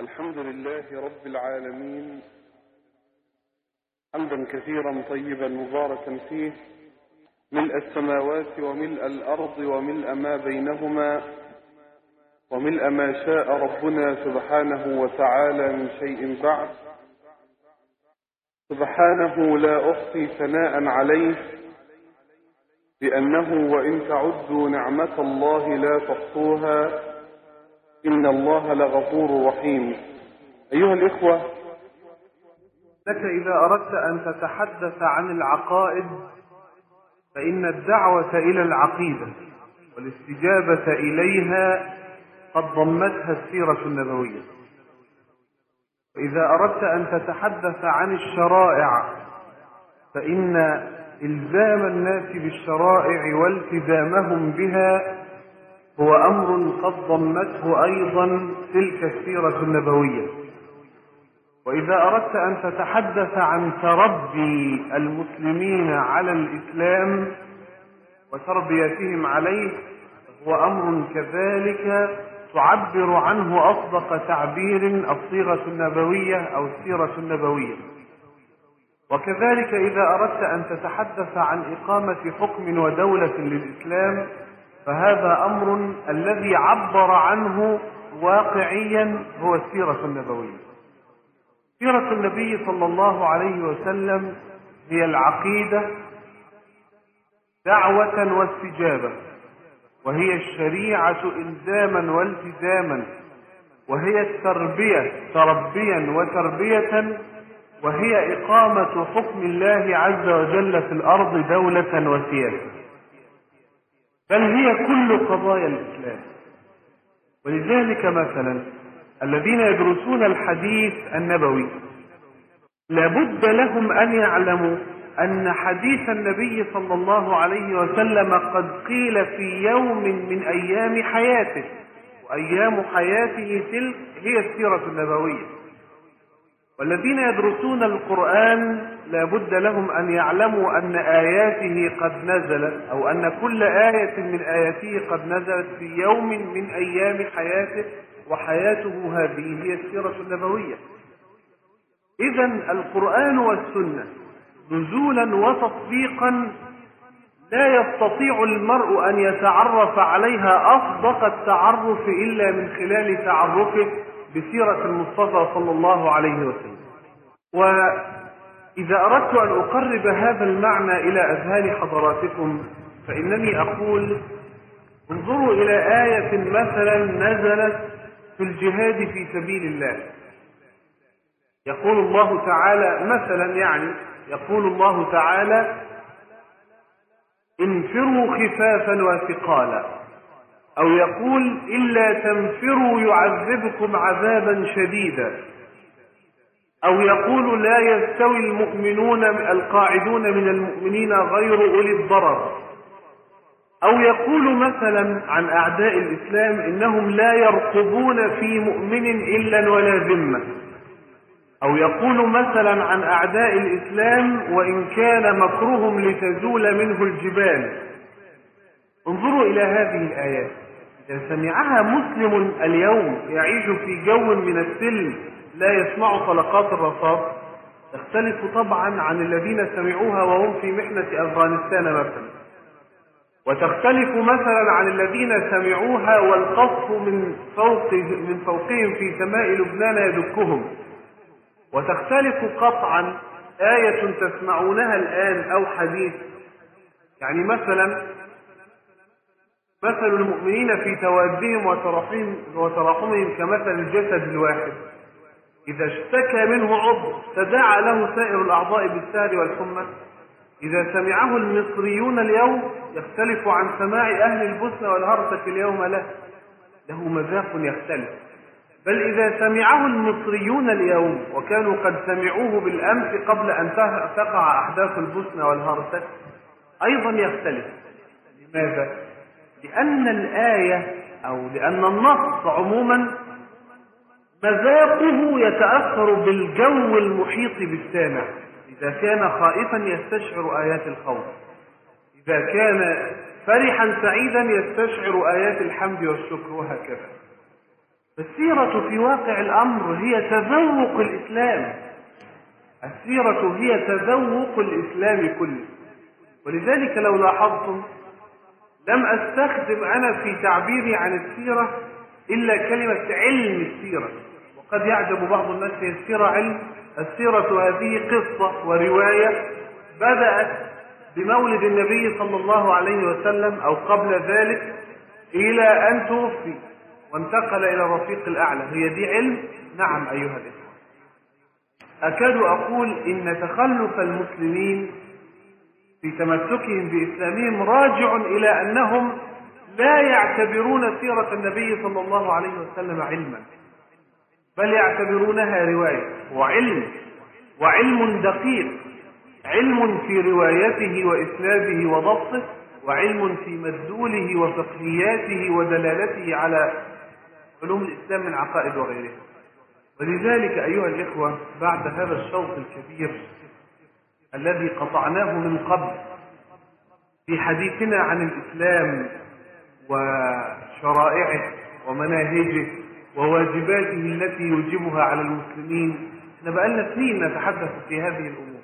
الحمد لله رب العالمين حمدا كثيرا طيبا مباركا فيه ملء السماوات وملء الأرض وملء ما بينهما وملء ما شاء ربنا سبحانه وتعالى من شيء بعد سبحانه لا أحصي ثناء عليه بأنه وإن تعدوا نعمة الله لا تحصوها إن الله لغفور رحيم أيها الإخوة لك إذا أردت أن تتحدث عن العقائد فإن الدعوة إلى العقيدة والاستجابة إليها قد ضمتها السيرة النبوية وإذا أردت أن تتحدث عن الشرائع فإن إلزام الناس بالشرائع والتزامهم بها هو أمر قد ضمته أيضا تلك السيرة النبوية وإذا أردت أن تتحدث عن تربي المسلمين على الإسلام وتربيتهم عليه هو أمر كذلك تعبر عنه أصدق تعبير الصيغة النبوية أو السيرة النبوية وكذلك إذا أردت أن تتحدث عن إقامة حكم ودولة للإسلام فهذا أمر الذي عبر عنه واقعيا هو السيرة النبوية سيرة النبي صلى الله عليه وسلم هي العقيدة دعوة واستجابة وهي الشريعة إلزاما والتزاما وهي التربية تربيا وتربية وهي إقامة حكم الله عز وجل في الأرض دولة وسياسة بل هي كل قضايا الإسلام ولذلك مثلا الذين يدرسون الحديث النبوي لابد لهم أن يعلموا أن حديث النبي صلى الله عليه وسلم قد قيل في يوم من أيام حياته وأيام حياته تلك هي السيرة النبوية والذين يدرسون القرآن لابد لهم أن يعلموا أن آياته قد نزلت أو أن كل آية من آياته قد نزلت في يوم من أيام حياته وحياته هذه هي السيرة النبوية إذا القرآن والسنة نزولا وتطبيقا لا يستطيع المرء أن يتعرف عليها أصدق التعرف إلا من خلال تعرفه بسيرة المصطفى صلى الله عليه وسلم وإذا أردت أن أقرب هذا المعنى إلى أذهان حضراتكم فإنني أقول انظروا إلى آية مثلا نزلت في الجهاد في سبيل الله يقول الله تعالى مثلا يعني يقول الله تعالى انفروا خفافا وثقالا أو يقول إلا تنفروا يعذبكم عذابا شديدا أو يقول لا يستوي المؤمنون القاعدون من المؤمنين غير أولي الضرر أو يقول مثلا عن أعداء الإسلام إنهم لا يرقبون في مؤمن إلا ولا ذمة أو يقول مثلا عن أعداء الإسلام وإن كان مكرهم لتزول منه الجبال انظروا إلى هذه الآيات إذا سمعها مسلم اليوم يعيش في جو من السلم لا يسمع طلقات الرصاص تختلف طبعا عن الذين سمعوها وهم في محنة أفغانستان مثلا وتختلف مثلا عن الذين سمعوها والقصف من فوق من فوقهم في سماء لبنان يدكهم وتختلف قطعا آية تسمعونها الآن أو حديث يعني مثلا مثل المؤمنين في توادهم وتراحمهم وتراحمهم كمثل الجسد الواحد إذا اشتكى منه عضو تداعى له سائر الأعضاء بالسهر والحمى إذا سمعه المصريون اليوم يختلف عن سماع أهل البوسنة والهرسك اليوم له له مذاق يختلف بل إذا سمعه المصريون اليوم وكانوا قد سمعوه بالأمس قبل أن تقع أحداث البوسنة والهرسك أيضا يختلف لماذا؟ لأن الآية أو لأن النص عموما مذاقه يتأثر بالجو المحيط بالسامع إذا كان خائفا يستشعر آيات الخوف إذا كان فرحا سعيدا يستشعر آيات الحمد والشكر وهكذا فالسيرة في واقع الأمر هي تذوق الإسلام السيرة هي تذوق الإسلام كله ولذلك لو لاحظتم لم أستخدم أنا في تعبيري عن السيرة إلا كلمة علم السيرة وقد يعجب بعض الناس هي السيرة علم السيرة هذه قصة ورواية بدأت بمولد النبي صلى الله عليه وسلم أو قبل ذلك إلى أن توفي وانتقل إلى الرفيق الأعلى هي دي علم نعم أيها الإخوة أكاد أقول إن تخلف المسلمين في تمسكهم بإسلامهم راجع إلى أنهم لا يعتبرون سيرة النبي صلى الله عليه وسلم علما بل يعتبرونها رواية وعلم وعلم دقيق علم في روايته وإسناده وضبطه وعلم في مدلوله وفقهياته ودلالته على علوم الإسلام من عقائد وغيرها ولذلك أيها الإخوة بعد هذا الشوط الكبير الذي قطعناه من قبل في حديثنا عن الإسلام وشرائعه ومناهجه وواجباته التي يوجبها على المسلمين احنا بقالنا سنين نتحدث في هذه الأمور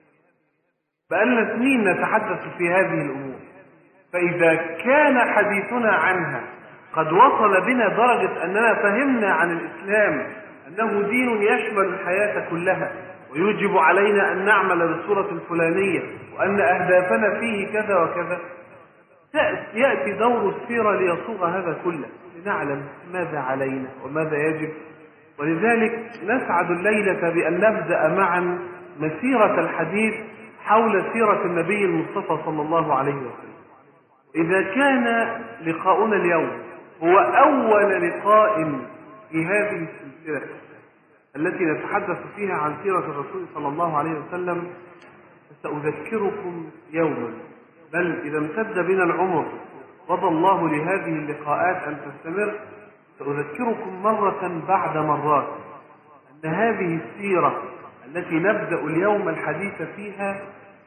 بقالنا سنين نتحدث في هذه الأمور فإذا كان حديثنا عنها قد وصل بنا درجة أننا فهمنا عن الإسلام أنه دين يشمل الحياة كلها ويوجب علينا أن نعمل بالصورة الفلانية وأن أهدافنا فيه كذا وكذا يأتي دور السيرة ليصوغ هذا كله لنعلم ماذا علينا وماذا يجب ولذلك نسعد الليلة بأن نبدأ معا مسيرة الحديث حول سيرة النبي المصطفى صلى الله عليه وسلم إذا كان لقاؤنا اليوم هو أول لقاء في هذه السلسلة التي نتحدث فيها عن سيرة الرسول صلى الله عليه وسلم سأذكركم يوما بل إذا امتد بنا العمر رضى الله لهذه اللقاءات أن تستمر سأذكركم مرة بعد مرات أن هذه السيرة التي نبدأ اليوم الحديث فيها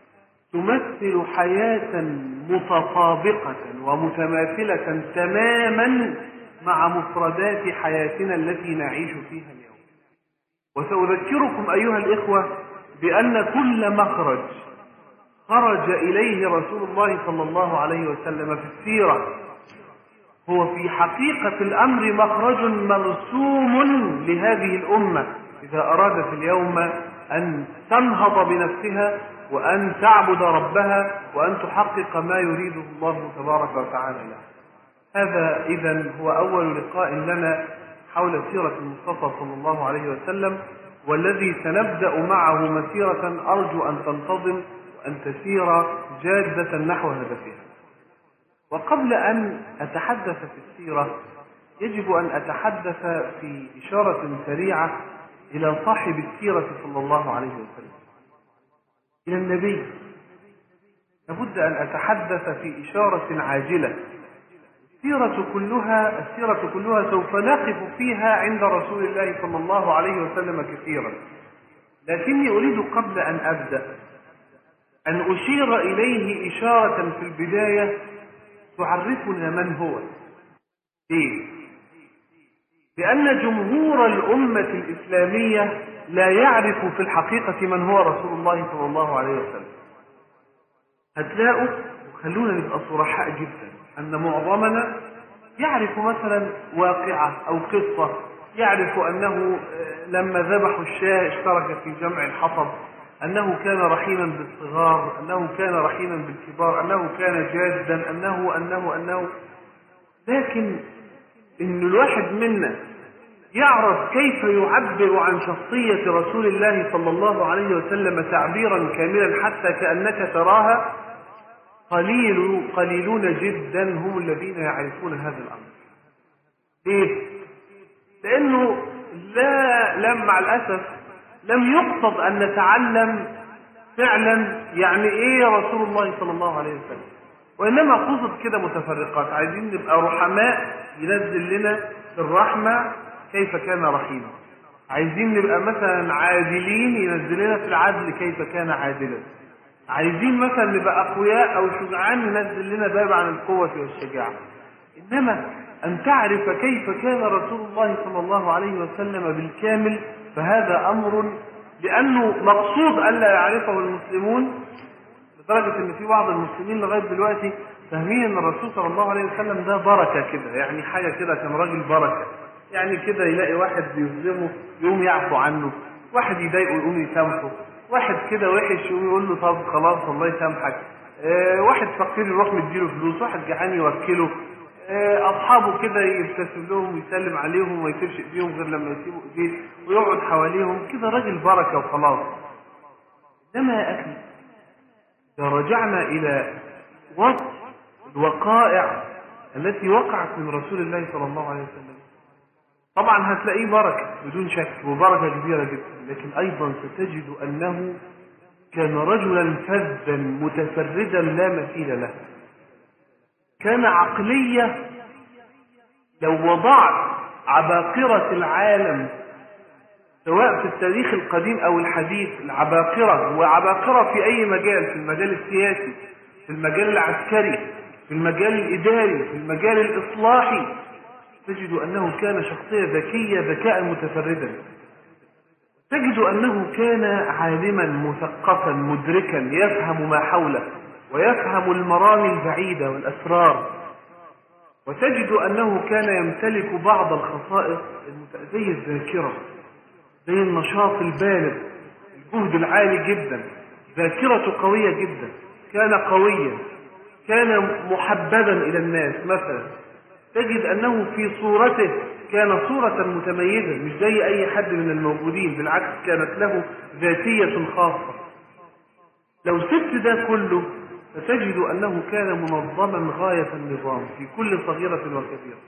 تمثل حياة متطابقة ومتماثلة تماما مع مفردات حياتنا التي نعيش فيها اليوم وسأذكركم أيها الإخوة بأن كل مخرج خرج إليه رسول الله صلى الله عليه وسلم في السيرة هو في حقيقة الأمر مخرج مرسوم لهذه الأمة إذا أرادت اليوم أن تنهض بنفسها وأن تعبد ربها وأن تحقق ما يريده الله تبارك وتعالى لها هذا إذا هو أول لقاء لنا حول سيرة المصطفى صلى الله عليه وسلم والذي سنبدأ معه مسيرة أرجو أن تنتظم وأن تسير جادة نحو هدفها وقبل أن أتحدث في السيرة يجب أن أتحدث في إشارة سريعة إلى صاحب السيرة صلى الله عليه وسلم إلى النبي لابد أن أتحدث في إشارة عاجلة السيرة كلها السيرة كلها سوف نقف فيها عند رسول الله صلى الله عليه وسلم كثيرا لكني أريد قبل أن أبدأ أن أشير إليه إشارة في البداية تعرفنا من هو إيه؟ لأن جمهور الأمة الإسلامية لا يعرف في الحقيقة من هو رسول الله صلى الله عليه وسلم هتلاقوا وخلونا نبقى صرحاء جدا أن معظمنا يعرف مثلا واقعة أو قصة يعرف أنه لما ذبحوا الشاة اشترك في جمع الحطب أنه كان رحيما بالصغار أنه كان رحيما بالكبار أنه كان جادا أنه أنه أنه لكن إن الواحد منا يعرف كيف يعبر عن شخصية رسول الله صلى الله عليه وسلم تعبيرا كاملا حتى كأنك تراها قليل قليلون جدا هم الذين يعرفون هذا الأمر ليه؟ لأنه لا لم مع الأسف لم يقصد أن نتعلم فعلا يعني إيه رسول الله صلى الله عليه وسلم وإنما قصد كده متفرقات عايزين نبقى رحماء ينزل لنا في الرحمة كيف كان رحيما عايزين نبقى مثلا عادلين ينزل لنا في العدل كيف كان عادلا عايزين مثلا نبقى أقوياء أو شجعان ينزل لنا باب عن القوة والشجاعة إنما أن تعرف كيف كان رسول الله صلى الله عليه وسلم بالكامل فهذا أمر لأنه مقصود ألا يعرفه المسلمون لدرجة إن في بعض المسلمين لغاية دلوقتي فاهمين إن الرسول صلى الله عليه وسلم ده بركة كده يعني حاجة كده كان راجل بركة يعني كده يلاقي واحد بيظلمه يقوم يعفو عنه واحد يضايقه يقوم يسامحه واحد كده وحش يقوم يقول له طب خلاص الله يسامحك آه واحد فقير يروح مديله فلوس واحد جعان يوكله آه اصحابه كده يبتسم لهم ويسلم عليهم وما يسيبش ايديهم غير لما يسيبوا ايديه ويقعد حواليهم كده راجل بركه وخلاص انما يا اخي اذا رجعنا الى وصف الوقائع التي وقعت من رسول الله صلى الله عليه وسلم طبعا هتلاقيه بركة بدون شك وبركة كبيرة جدا لكن أيضا ستجد أنه كان رجلا فذا متفردا لا مثيل له كان عقلية لو وضعت عباقرة العالم سواء في التاريخ القديم أو الحديث العباقرة وعباقرة في أي مجال في المجال السياسي في المجال العسكري في المجال الإداري في المجال الإصلاحي تجد أنه كان شخصية ذكية ذكاء متفردا تجد أنه كان عالما مثقفا مدركا يفهم ما حوله ويفهم المرامي البعيدة والأسرار وتجد أنه كان يمتلك بعض الخصائص زي الذاكرة زي النشاط البالغ الجهد العالي جدا ذاكرته قوية جدا كان قويا كان محببا إلى الناس مثلا تجد أنه في صورته كان صورة متميزة مش زي أي حد من الموجودين بالعكس كانت له ذاتية خاصة لو سبت ده كله فتجد أنه كان منظما غاية النظام في كل صغيرة وكبيرة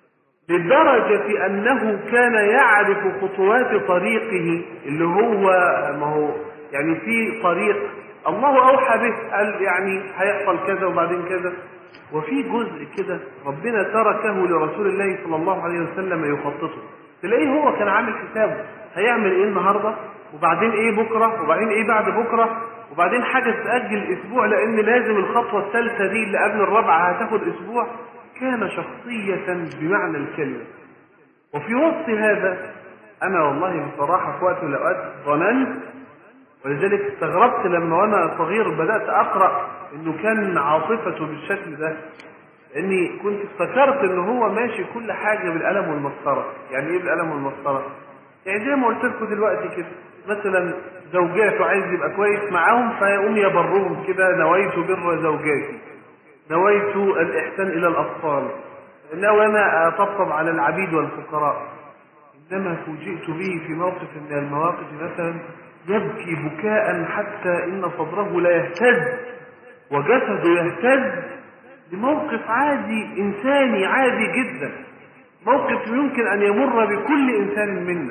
لدرجة أنه كان يعرف خطوات طريقه اللي هو ما هو يعني في طريق الله أوحى به قال يعني هيحصل كذا وبعدين كذا وفي جزء كده ربنا تركه لرسول الله صلى الله عليه وسلم يخططه تلاقيه هو كان عامل حسابه هيعمل ايه النهارده وبعدين ايه بكره وبعدين ايه بعد بكره وبعدين حاجه تاجل اسبوع لان لازم الخطوه الثالثه دي اللي قبل الرابعه هتاخد اسبوع كان شخصيه بمعنى الكلمه وفي وسط هذا انا والله بصراحه في وقت من الاوقات ظننت ولذلك استغربت لما وانا صغير بدات اقرا انه كان عاطفته بالشكل ده لاني كنت افتكرت ان هو ماشي كل حاجه بالقلم والمسطره يعني ايه بالقلم والمسطره يعني زي ما قلت لكم دلوقتي كده مثلا زوجاته عايز يبقى كويس معاهم فيقوم يبرهم كده نويت بر زوجاتي نويت الاحسان الى الاطفال ناوي انا اطبطب على العبيد والفقراء انما فوجئت به في موقف من المواقف مثلا يبكي بكاء حتى ان صدره لا يهتز وجسده يهتز لموقف عادي انساني عادي جدا موقف يمكن ان يمر بكل انسان منا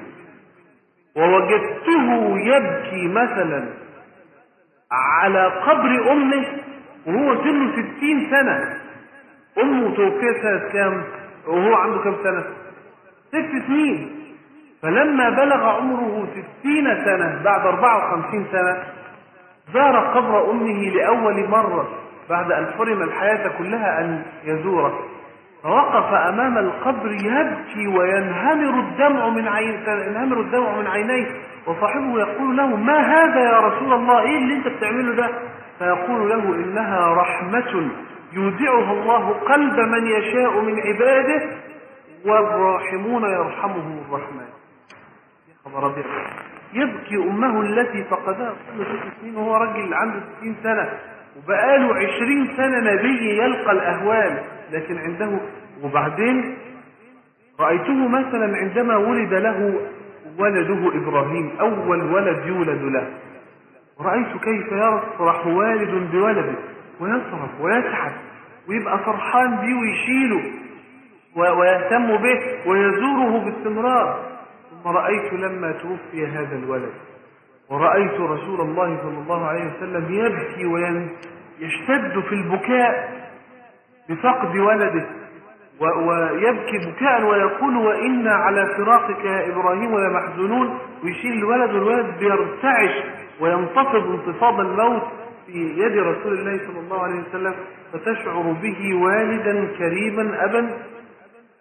ووجدته يبكي مثلا على قبر امه وهو سنه ستين سنة امه توفيت سنة كام وهو عنده كام سنة ست سنين فلما بلغ عمره ستين سنة بعد أربعة وخمسين سنة زار قبر أمه لأول مرة بعد أن حرم الحياة كلها أن يزوره فوقف أمام القبر يبكي وينهمر الدمع من عين ينهمر الدمع من عينيه وصاحبه يقول له ما هذا يا رسول الله إيه اللي أنت بتعمله ده فيقول له إنها رحمة يودعها الله قلب من يشاء من عباده والراحمون يرحمهم الرحمن يا خبر أبيض يبكي أمه التي فقدها كل ست سنين وهو راجل عنده ستين سنة وبقاله عشرين سنة نبي يلقى الأهوال لكن عنده وبعدين رأيته مثلا عندما ولد له ولده إبراهيم أول ولد يولد له ورأيت كيف يفرح والد بولده ويصرف ويسعد ويبقى فرحان بيه ويشيله ويهتم به ويزوره باستمرار ثم رأيت لما توفي هذا الولد ورأيت رسول الله صلى الله عليه وسلم يبكي ويشتد في البكاء بفقد ولده ويبكي بكاء ويقول وإنا على فراقك يا إبراهيم لمحزونون ويشيل الولد والولد بيرتعش وينتفض انتفاض الموت في يد رسول الله صلى الله عليه وسلم فتشعر به والدا كريما أبا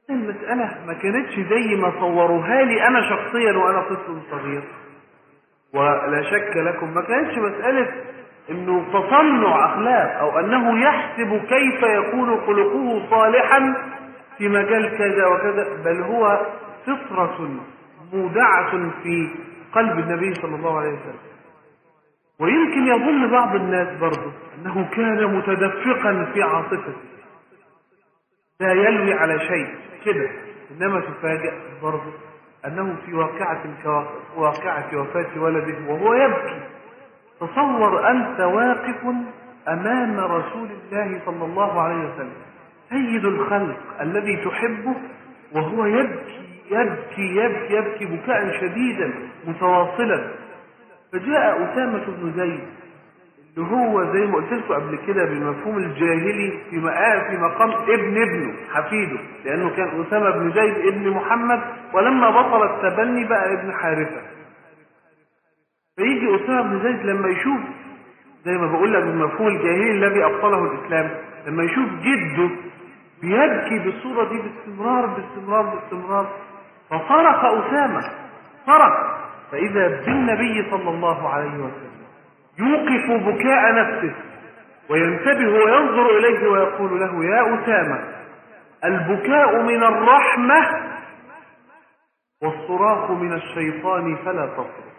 المسألة ما كانتش زي ما صوروها لي أنا شخصيا وأنا طفل صغير ولا شك لكم ما كانتش مسألة انه تصنع اخلاق او انه يحسب كيف يكون خلقه صالحا في مجال كذا وكذا بل هو فطرة مودعة في قلب النبي صلى الله عليه وسلم ويمكن يظن بعض الناس برضه انه كان متدفقا في عاطفته لا يلوي على شيء كده انما تفاجأ برضه انه في واقعة كواقعة وفاة ولده وهو يبكي تصور أنت واقف أمام رسول الله صلى الله عليه وسلم سيد الخلق الذي تحبه وهو يبكي يبكي يبكي يبكي بكاء شديدا متواصلا فجاء أسامة بن زيد اللي هو زي ما قلت لكم قبل كده بالمفهوم الجاهلي في مقام في مقام ابن ابنه حفيده لأنه كان أسامة بن زيد ابن محمد ولما بطل التبني بقى ابن حارثة فيجي أسامة بن زيد لما يشوف زي ما بقول لك بالمفهوم الجاهلي الذي أبطله الإسلام لما يشوف جده بيبكي بالصورة دي باستمرار باستمرار باستمرار فصرخ أسامة صرخ فإذا بالنبي صلى الله عليه وسلم يوقف بكاء نفسه وينتبه وينظر إليه ويقول له يا أسامة البكاء من الرحمة والصراخ من الشيطان فلا تصرخ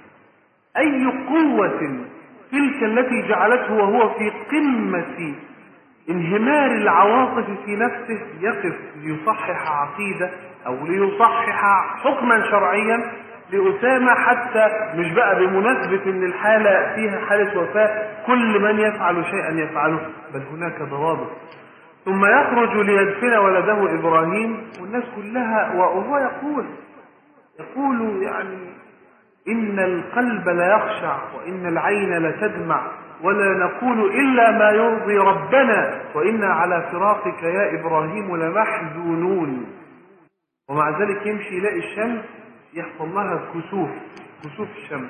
أي قوة تلك التي جعلته وهو في قمة انهمار العواطف في نفسه يقف ليصحح عقيدة أو ليصحح حكما شرعيا لأسامة حتى مش بقى بمناسبة ان الحالة فيها حالة وفاة كل من يفعل شيئا يفعله بل هناك ضوابط ثم يخرج ليدفن ولده إبراهيم والناس كلها وهو يقول يقول يعني إن القلب لا يخشع وإن العين لتدمع ولا نقول إلا ما يرضي ربنا وإنا على فراقك يا إبراهيم لمحزونون ومع ذلك يمشي يلاقي الشمس يحصل لها كسوف كسوف الشمس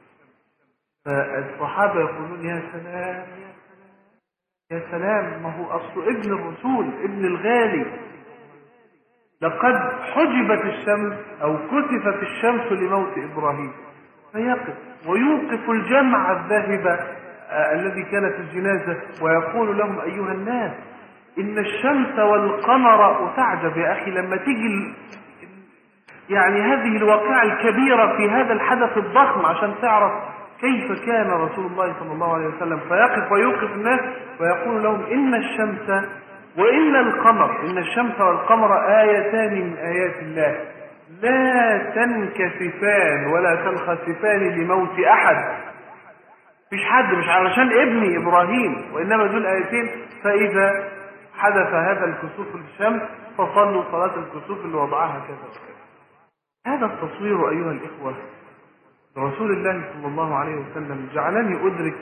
فالصحابة يقولون يا سلام يا سلام ما هو أصل ابن الرسول ابن الغالي لقد حجبت الشمس أو كتفت الشمس لموت إبراهيم فيقف ويوقف الجمع الذاهب آه الذي كانت الجنازة ويقول لهم أيها الناس إن الشمس والقمر وتعجب يا أخي لما تيجي يعني هذه الواقعة الكبيرة في هذا الحدث الضخم عشان تعرف كيف كان رسول الله صلى الله عليه وسلم فيقف ويوقف الناس ويقول لهم إن الشمس وإن القمر إن الشمس والقمر آيتان من آيات الله لا تنكسفان ولا تنخسفان لموت أحد مش حد مش علشان ابني إبراهيم وإنما دول آيتين فإذا حدث هذا الكسوف للشمس فصلوا صلاة الكسوف اللي وضعها كذا وكذا هذا التصوير أيها الإخوة رسول الله صلى الله عليه وسلم جعلني أدرك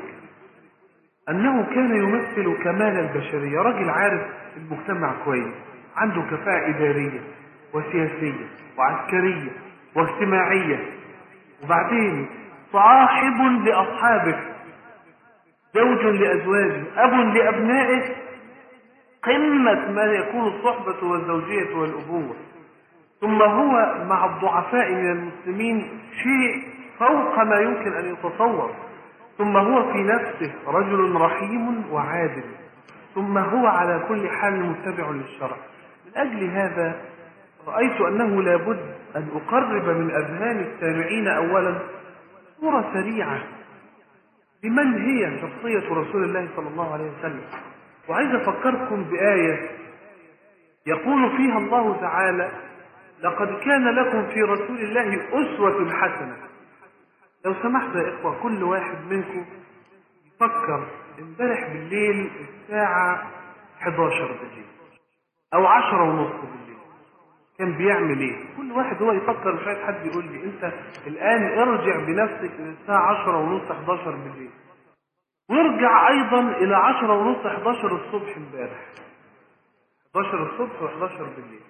أنه كان يمثل كمال البشرية رجل عارف المجتمع كويس عنده كفاءة إدارية وسياسية وعسكرية واجتماعية وبعدين صاحب لأصحابه زوج لأزواجه أب لأبنائه قمة ما يكون الصحبة والزوجية والأبوة ثم هو مع الضعفاء من المسلمين شيء فوق ما يمكن أن يتصور ثم هو في نفسه رجل رحيم وعادل ثم هو على كل حال متبع للشرع من أجل هذا رأيت أنه لابد أن أقرب من أذهان السامعين أولا صورة سريعة لمن هي شخصية رسول الله صلى الله عليه وسلم وعايز أفكركم بآية يقول فيها الله تعالى لقد كان لكم في رسول الله أسوة حسنة لو سمحت يا إخوة كل واحد منكم يفكر امبارح بالليل الساعة 11 بالليل أو 10 ونص بالليل كان بيعمل ايه كل واحد هو يفكر مش عايز حد يقول لي انت الان ارجع بنفسك للساعة 10 ونص 11 بالليل وارجع ايضا الى 10 ونص 11 الصبح امبارح 11 الصبح و11 بالليل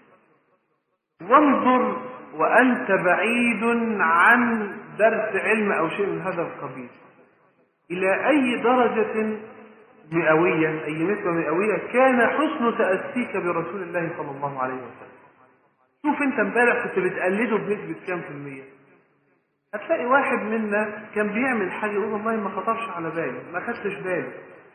وانظر وانت بعيد عن درس علم او شيء من هذا القبيل الى اي درجة مئوية اي نسبة مئوية كان حسن تأسيك برسول الله صلى الله عليه وسلم شوف انت امبارح كنت بتقلده بنسبة كام في المية هتلاقي واحد منا كان بيعمل حاجة يقول والله ما خطرش على بالي ما خدتش بالي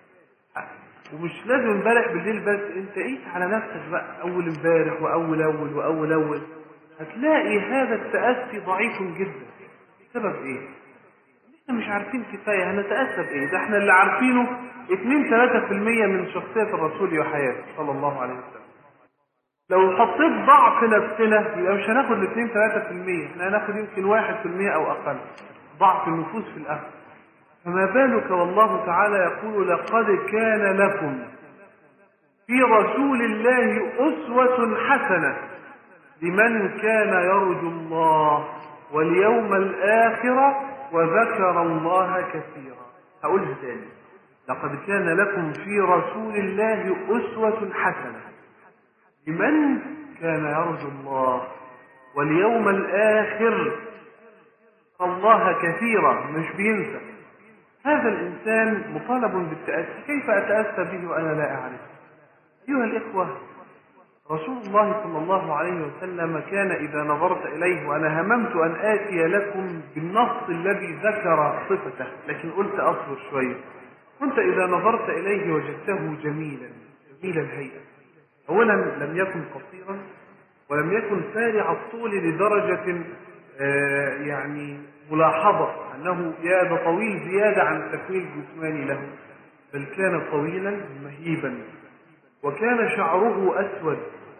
ومش لازم امبارح بالليل بس انت قيس على نفسك بقى اول امبارح واول اول واول اول هتلاقي هذا التأسي ضعيف جدا السبب ايه؟ احنا مش عارفين كفاية هنتأسى بايه؟ ده احنا اللي عارفينه 2 3% من شخصية الرسول وحياته صلى الله عليه وسلم لو حطيت ضعف نفسنا يبقى مش هناخد ال 2 3% احنا هناخد يمكن 1% او اقل ضعف النفوس في الاخر فما بالك والله تعالى يقول لقد كان لكم في رسول الله أسوة حسنة لمن كان يرجو الله واليوم الآخر وذكر الله كثيرا هقولها تاني لقد كان لكم في رسول الله أسوة حسنة لمن كان يرجو الله واليوم الآخر الله كثيرا مش بينسى هذا الإنسان مطالب بالتأسي كيف أتأسى به وأنا لا أعرف أيها الإخوة رسول الله صلى الله عليه وسلم كان إذا نظرت إليه وأنا هممت أن آتي لكم بالنص الذي ذكر صفته لكن قلت أصبر شوية كنت إذا نظرت إليه وجدته جميلا جميل الهيئة أولا لم يكن قصيرا ولم يكن سارع الطول لدرجة آه يعني ملاحظة أنه يا ده طويل زيادة عن التكوين الجسماني له بل كان طويلا مهيبا وكان شعره أسود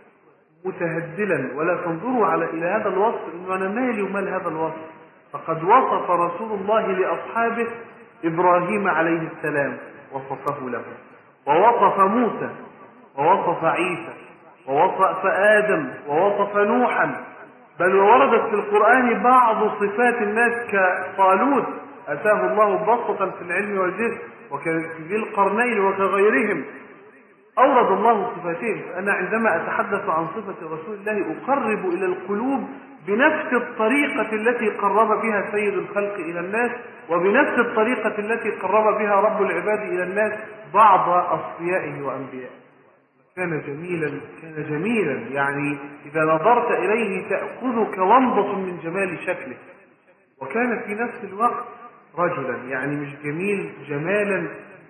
متهدلا ولا تنظروا على إلى هذا الوصف إنه أنا مالي ومال هذا الوصف فقد وصف رسول الله لأصحابه إبراهيم عليه السلام وصفه له ووصف موسى ووصف عيسى ووصف آدم ووصف نوحا بل وردت في القرآن بعض صفات الناس كطالوت أتاه الله بسطة في العلم والجسم وكذي القرنين وكغيرهم أورد الله صفاتهم فأنا عندما أتحدث عن صفة رسول الله أقرب إلى القلوب بنفس الطريقة التي قرب بها سيد الخلق إلى الناس وبنفس الطريقة التي قرب بها رب العباد إلى الناس بعض أصفيائه وأنبيائه كان جميلا كان جميلا يعني إذا نظرت إليه تأخذك ومضة من جمال شكله وكان في نفس الوقت رجلا يعني مش جميل جمالا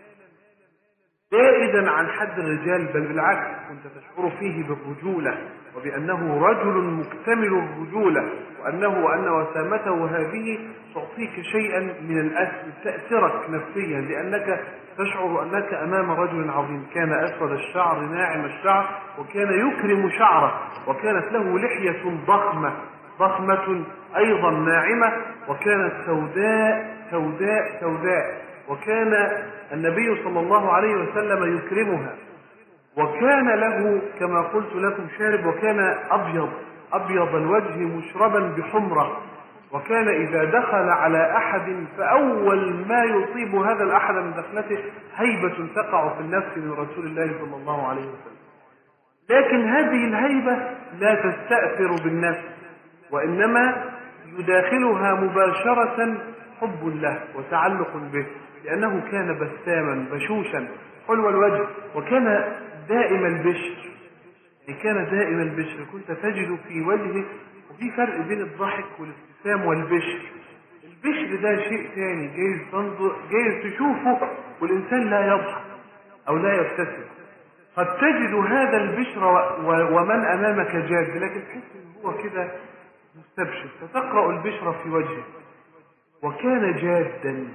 زائدا عن حد الرجال بل بالعكس كنت تشعر فيه بالرجولة وبأنه رجل مكتمل الرجولة وأنه وأن وسامته هذه تعطيك شيئا من الأسر تأثرك نفسيا لأنك تشعر أنك أمام رجل عظيم كان أسود الشعر ناعم الشعر وكان يكرم شعره وكانت له لحية ضخمة ضخمة أيضا ناعمة وكانت سوداء سوداء سوداء وكان النبي صلى الله عليه وسلم يكرمها وكان له كما قلت لكم شارب وكان أبيض أبيض الوجه مشربا بحمرة وكان إذا دخل على أحد فأول ما يصيب هذا الأحد من دخلته هيبة تقع في النفس من رسول الله صلى الله عليه وسلم لكن هذه الهيبة لا تستأثر بالنفس وإنما يداخلها مباشرة حب له وتعلق به لأنه كان بساما بشوشا حلو الوجه وكان دائم البشر يعني كان دائم البشر كنت تجد في وجهه وفي فرق بين الضحك والابتسام والبشر البشر ده شيء ثاني جايز تنظر جايز تشوفه والإنسان لا يضحك أو لا يبتسم قد تجد هذا البشر و... ومن أمامك جاد لكن تحس إن هو كده مستبشر فتقرأ البشر في وجهه وكان جادا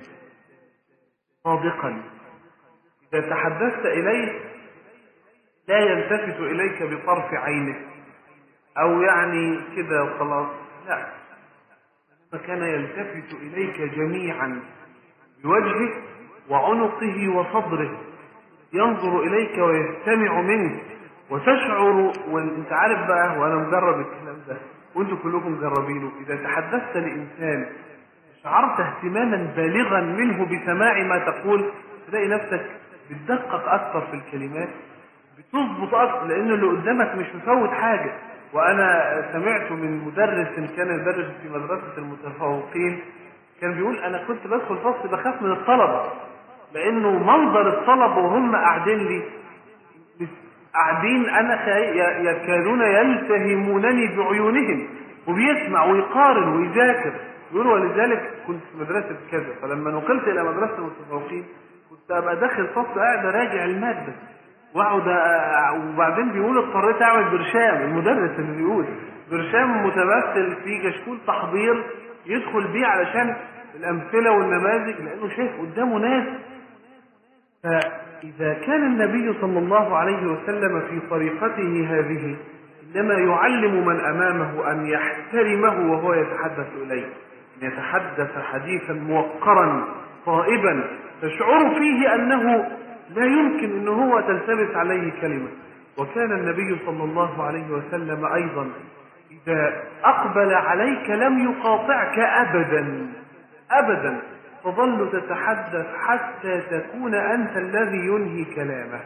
صادقا إذا تحدثت إليه لا يلتفت إليك بطرف عينه أو يعني كده وخلاص لا فكان يلتفت إليك جميعا بوجهه وعنقه وصدره ينظر إليك ويستمع منك وتشعر وانت عارف بقى وانا مجرب الكلام ده وانتم كلكم مجربينه اذا تحدثت لانسان شعرت اهتماما بالغا منه بسماع ما تقول تلاقي نفسك بتدقق اكثر في الكلمات بتظبط اكثر لان اللي قدامك مش مفوت حاجه وانا سمعت من مدرس كان يدرس في مدرسه المتفوقين كان بيقول انا كنت بدخل فصل بخاف من الطلبه لانه منظر الطلبه وهم قاعدين لي قاعدين انا خاي- ي- يكادون يلتهمونني بعيونهم وبيسمع ويقارن ويذاكر يقول ولذلك كنت في مدرسه كذا فلما نقلت الى مدرسه المتفوقين كنت ابقى داخل فصل قاعد اراجع الماده واقعد أ- وبعدين بيقول اضطريت اعمل برشام المدرس اللي بيقول برشام متمثل في كشكول تحضير يدخل بيه علشان الامثله والنماذج لانه شايف قدامه ناس فإذا كان النبي صلى الله عليه وسلم في طريقته هذه إنما يعلم من أمامه أن يحترمه وهو يتحدث إليه أن يتحدث حديثا موقرا طائبا تشعر فيه أنه لا يمكن أنه هو تلتبس عليه كلمة وكان النبي صلى الله عليه وسلم أيضا إذا أقبل عليك لم يقاطعك أبدا أبدا تظل تتحدث حتى تكون أنت الذي ينهي كلامه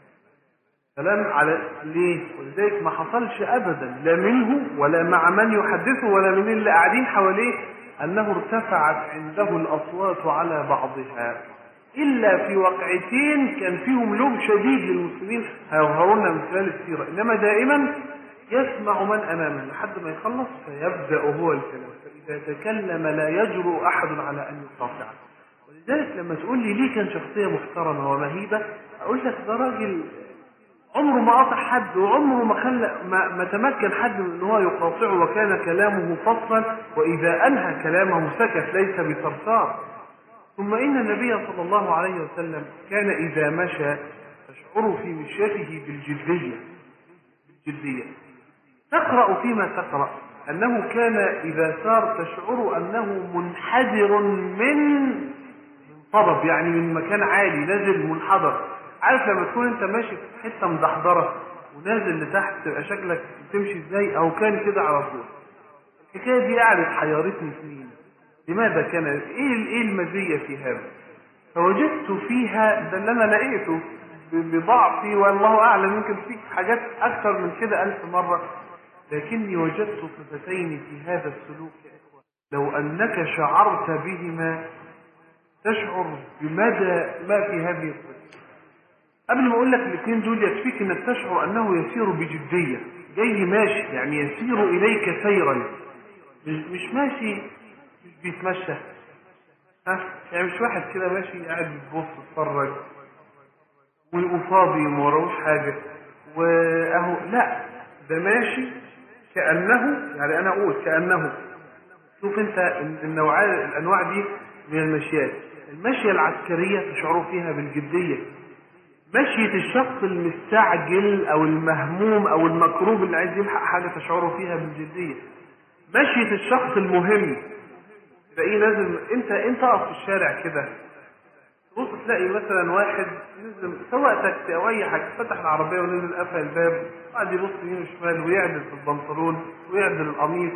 كلام على ليه ولذلك ما حصلش أبدا لا منه ولا مع من يحدثه ولا من اللي قاعدين حواليه أنه ارتفعت عنده الأصوات على بعضها إلا في وقعتين كان فيهم لوم شديد للمسلمين هيظهرون من خلال السيرة إنما دائما يسمع من أمامه لحد ما يخلص فيبدأ هو الكلام فإذا تكلم لا يجرؤ أحد على أن يقاطعه ولذلك لما تقول لي ليه كان شخصية محترمة ومهيبة أقول لك ده راجل عمره ما قاطع حد وعمره ما خلى ما, ما تمكن حد من ان هو يقاطعه وكان كلامه فصلا واذا انهى كلامه سكت ليس بصرصار ثم ان النبي صلى الله عليه وسلم كان اذا مشى تشعر في مشيته بالجديه بالجديه تقرا فيما تقرا انه كان اذا سار تشعر انه منحدر من طرف يعني من مكان عالي نازل منحدر عارف لما تكون انت ماشي في حته مدحضره ونازل لتحت تبقى شكلك تمشي ازاي او كان كده على طول الحكايه دي قعدت حيرتني سنين لماذا كان ايه ايه المزيه في هذا فوجدت فيها ده اللي انا لقيته ب- بضعفي والله اعلم يمكن فيك حاجات اكثر من كده الف مره لكني وجدت صفتين في هذا السلوك يا اخوه لو انك شعرت بهما تشعر بمدى ما في هذه الصفة قبل ما اقول لك الاثنين دول يكفيك انك تشعر انه يسير بجديه جاي ماشي يعني يسير اليك سيرا مش مش ماشي مش بيتمشى ها يعني مش واحد كده ماشي قاعد بيبص يتفرج وفاضي ما وراهوش حاجه واهو لا ده ماشي كانه يعني انا اقول كانه شوف انت النوعية الانواع دي من المشيات المشية العسكرية تشعروا فيها بالجدية مشية الشخص المستعجل او المهموم او المكروب اللي عايز يلحق حاجة تشعروا فيها بالجدية مشية الشخص المهم تلاقيه نازل انت انت اقف في الشارع كده تبص تلاقي مثلا واحد نزل سواء تاكسي او اي حاجه فتح العربيه ونزل قفل الباب وقعد يبص يمين وشمال ويعدل في البنطلون ويعدل القميص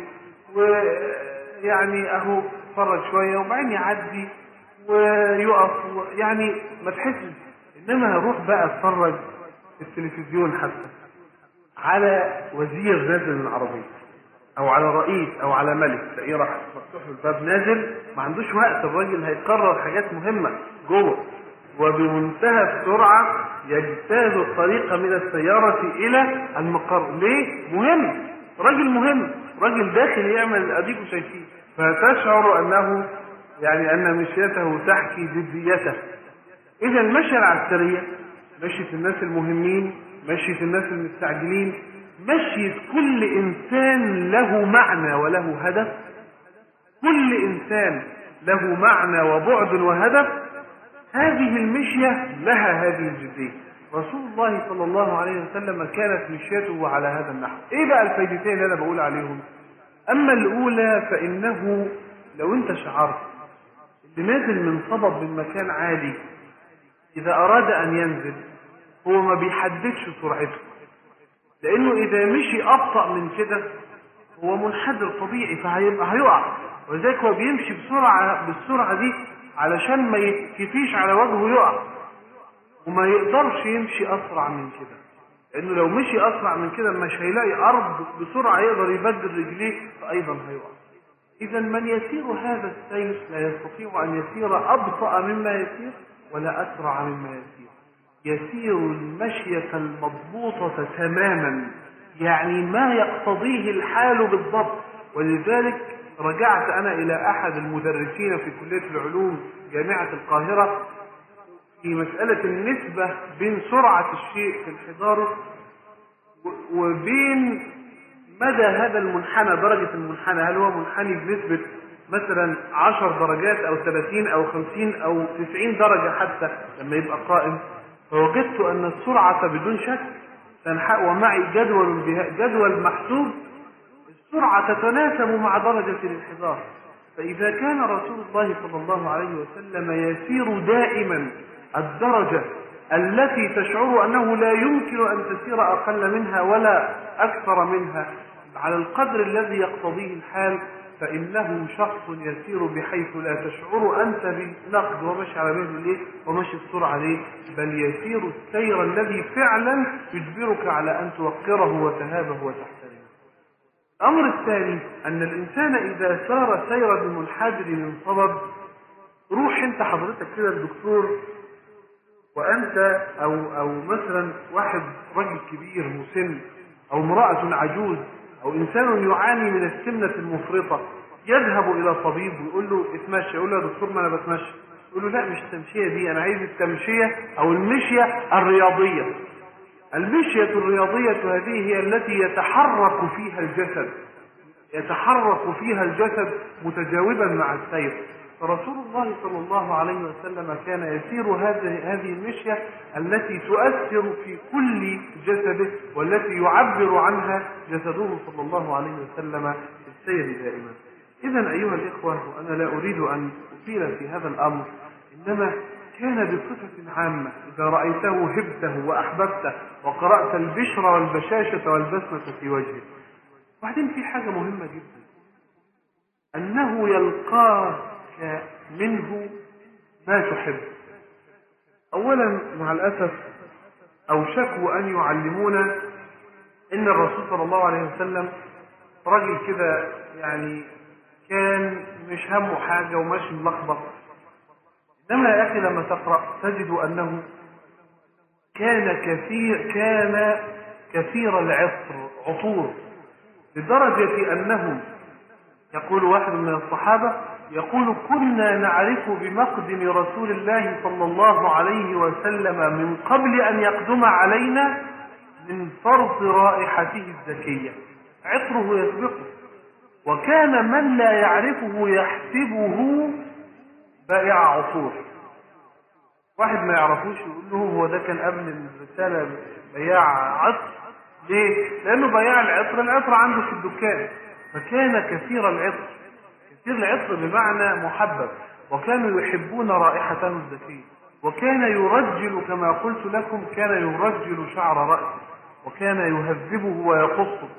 ويعني اهو اتفرج شويه وبعدين يعدي ويقف و- يعني ما تحسش انما روح بقى اتفرج في التلفزيون حتى على وزير نازل من العربيه او على رئيس او على ملك تلاقيه راح مفتوح له الباب نازل ما عندوش وقت الراجل هيقرر حاجات مهمه جوه وبمنتهى السرعه يجتاز الطريق من السياره الى المقر ليه مهم راجل مهم راجل داخل يعمل اديكم شايفين فتشعر انه يعني ان مشيته تحكي جديته اذا المشيه العسكريه مشيه الناس المهمين مشيه الناس المستعجلين مشية كل إنسان له معنى وله هدف كل إنسان له معنى وبعد وهدف هذه المشية لها هذه الجدية رسول الله صلى الله عليه وسلم كانت مشيته على هذا النحو ايه بقى الفايدتين اللي انا بقول عليهم اما الاولى فانه لو انت شعرت اللي نازل من صبب من مكان عالي اذا اراد ان ينزل هو ما بيحددش سرعته لانه اذا مشي ابطا من كده هو منحدر طبيعي فهيبقى هيقع ولذلك هو بيمشي بسرعه بالسرعه دي علشان ما يتكفيش على وجهه يقع وما يقدرش يمشي اسرع من كده لانه لو مشي اسرع من كده مش هيلاقي ارض بسرعه يقدر يبدل رجليه فايضا هيقع اذا من يسير هذا السير لا يستطيع ان يسير ابطا مما يسير ولا اسرع مما يسير يسير المشية المضبوطة تماما يعني ما يقتضيه الحال بالضبط ولذلك رجعت أنا إلى أحد المدرسين في كلية العلوم جامعة القاهرة في مسألة النسبة بين سرعة الشيء في انحداره وبين مدى هذا المنحنى درجة المنحنى هل هو منحني بنسبة مثلا 10 درجات أو 30 أو 50 أو 90 درجة حتى لما يبقى قائم فوجدت أن السرعة بدون شك تنحى ومعي جدول بها جدول محسوب السرعة تتناسب مع درجة الانحدار فإذا كان رسول الله صلى الله عليه وسلم يسير دائما الدرجة التي تشعر أنه لا يمكن أن تسير أقل منها ولا أكثر منها على القدر الذي يقتضيه الحال فإنه شخص يسير بحيث لا تشعر أنت بالنقد ومشي على مهله ليه ومشي السرعة ليه بل يسير السير الذي فعلا يجبرك على أن توقره وتهابه وتحترمه الأمر الثاني أن الإنسان إذا سار سير المنحدر من صبب روح أنت حضرتك كده الدكتور وأنت أو أو مثلا واحد رجل كبير مسن أو امرأة عجوز أو إنسان يعاني من السمنة المفرطة يذهب إلى طبيب ويقول له اتمشى يقول له يا دكتور ما أنا بتمشى يقول له لا مش التمشية دي أنا عايز التمشية أو المشية الرياضية المشية الرياضية هذه هي التي يتحرك فيها الجسد يتحرك فيها الجسد متجاوبا مع السير فرسول الله صلى الله عليه وسلم كان يسير هذه هذه المشية التي تؤثر في كل جسده والتي يعبر عنها جسده صلى الله عليه وسلم في السير دائما. إذا أيها الإخوة وأنا لا أريد أن أطيل في هذا الأمر إنما كان بصفة عامة إذا رأيته هبته وأحببته وقرأت البشر والبشاشة والبسمة في وجهه. وبعدين في حاجة مهمة جدا أنه يلقاك منه ما تحب أولا مع الأسف أوشكوا أن يعلمونا إن الرسول صلى الله عليه وسلم راجل كده يعني كان مش همه حاجة وماشي ملخبط إنما يا أخي لما تقرأ تجد أنه كان كثير كان كثير العطر عطور لدرجة أنه يقول واحد من الصحابة يقول كنا نعرف بمقدم رسول الله صلى الله عليه وسلم من قبل أن يقدم علينا من فرط رائحته الزكية عطره يسبقه وكان من لا يعرفه يحسبه بائع عطور واحد ما يعرفوش يقول له هو ده كان قبل الرسالة بياع عطر ليه؟ لأنه بياع العطر العطر عنده في الدكان فكان كثير العطر كثير العطر بمعنى محبب وكانوا يحبون رائحته الزكية وكان يرجل كما قلت لكم كان يرجل شعر رأسه وكان يهذبه ويقصه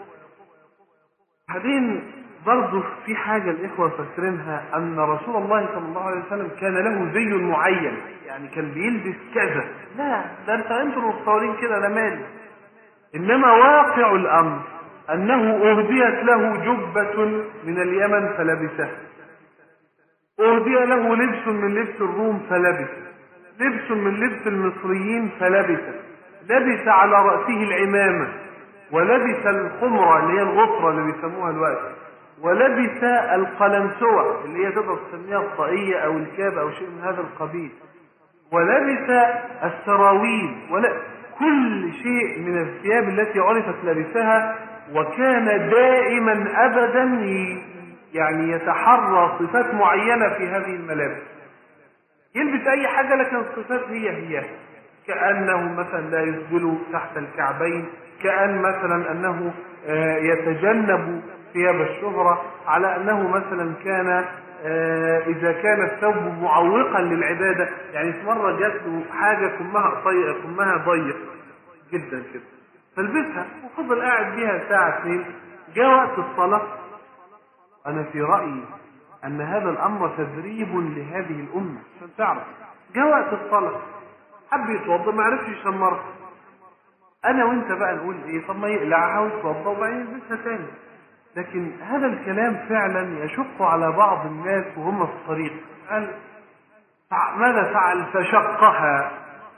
بعدين برضه في حاجة الإخوة فاكرينها أن رسول الله صلى الله عليه وسلم كان له زي معين يعني كان بيلبس كذا لا ده أنت أنتوا متصورين كده أنا مالي إنما واقع الأمر أنه أهديت له جبة من اليمن فلبسها أهدي له لبس من لبس الروم فلبس لبس من لبس المصريين فلبس لبس على رأسه العمامة ولبس الخمرة اللي هي الغطرة اللي بيسموها الوقت ولبس القلنسوة اللي هي تقدر تسميها الطاقية أو الكاب أو شيء من هذا القبيل ولبس السراويل ولا كل شيء من الثياب التي عرفت لبسها وكان دائما أبدا يعني يتحرى صفات معينة في هذه الملابس يلبس أي حاجة لكن الصفات هي هي كأنه مثلا لا يسبل تحت الكعبين كأن مثلا أنه يتجنب ثياب الشهرة على أنه مثلا كان إذا كان الثوب معوقا للعبادة يعني في مرة جات له حاجة كمها طيق كمها ضيق جدا كده فلبسها وفضل قاعد بيها ساعة اثنين جاء وقت الصلاة أنا في رأيي أن هذا الأمر تدريب لهذه الأمة عشان تعرف جاء وقت الصلاة حب يتوضا ما عرفش يشمرها أنا وأنت بقى نقول إيه طب ما يقلعها ويتوضا وبعدين يلبسها تاني لكن هذا الكلام فعلا يشق على بعض الناس وهم في الطريق قال ماذا فعل فشقها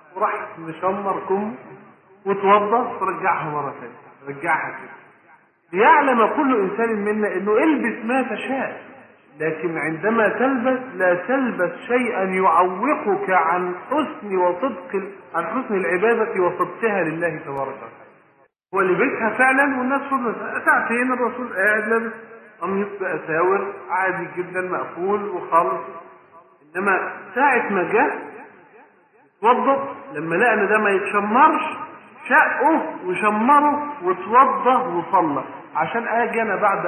وراح مشمر كم وتوضى ورجعها مرة ثانية رجعها كده ليعلم كل إنسان منا إنه البس ما تشاء لكن عندما تلبس لا تلبس شيئا يعوقك عن حسن وصدق عن حسن العبادة وصدقها لله تبارك وتعالى هو لبسها فعلا والناس فضلت ساعتين الرسول قاعد لابس قميص بأساور عادي جدا مقفول وخالص انما ساعة ما جاء اتوضى لما لقى ان ده ما يتشمرش شقه وشمره واتوضى وصلى عشان اجي انا بعد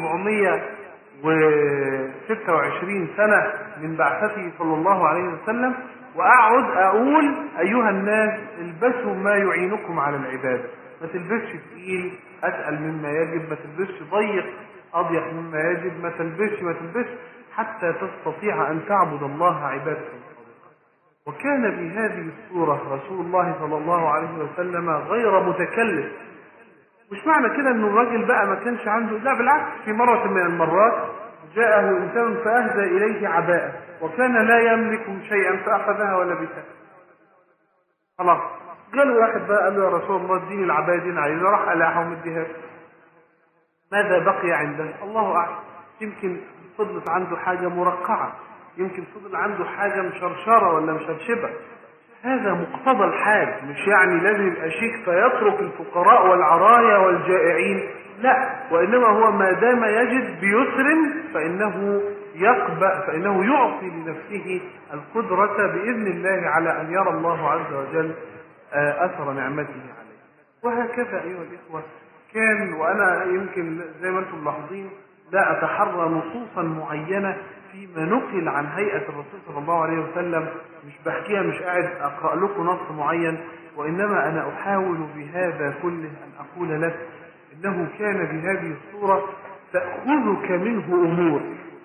1426 سنة من بعثته صلى الله عليه وسلم واقعد اقول ايها الناس البسوا ما يعينكم على العبادة ما تلبسش تقيل اتقل مما يجب ما تلبسش ضيق اضيق مما يجب ما تلبسش ما تلبسش حتى تستطيع ان تعبد الله عبادة وكان بهذه الصورة رسول الله صلى الله عليه وسلم غير متكلف مش معنى كده ان الراجل بقى ما كانش عنده لا بالعكس في مرة من المرات جاءه انسان فاهدى اليه عباءة وكان لا يملك شيئا فاخذها ولبسها خلاص قال واحد بقى قال له يا رسول الله اديني العباية دي عايزها راح قلعها ومديها ماذا بقي عنده الله اعلم يمكن فضلت عنده حاجة مرقعة يمكن فضل عنده حاجة مشرشرة ولا مشرشبة هذا مقتضى الحال مش يعني لازم يبقى شيك فيترك الفقراء والعرايا والجائعين لا وإنما هو ما دام يجد بيسر فإنه يقبأ فإنه يعطي لنفسه القدرة بإذن الله على أن يرى الله عز وجل أثر نعمته عليه وهكذا أيها الإخوة كان وأنا يمكن زي ما أنتم ملاحظين لا أتحرى نصوصا معينة فيما نقل عن هيئة الرسول صلى الله عليه وسلم مش بحكيها مش قاعد أقرأ لكم نص معين وإنما أنا أحاول بهذا كله أن أقول لك إنه كان بهذه الصورة تأخذك منه أمور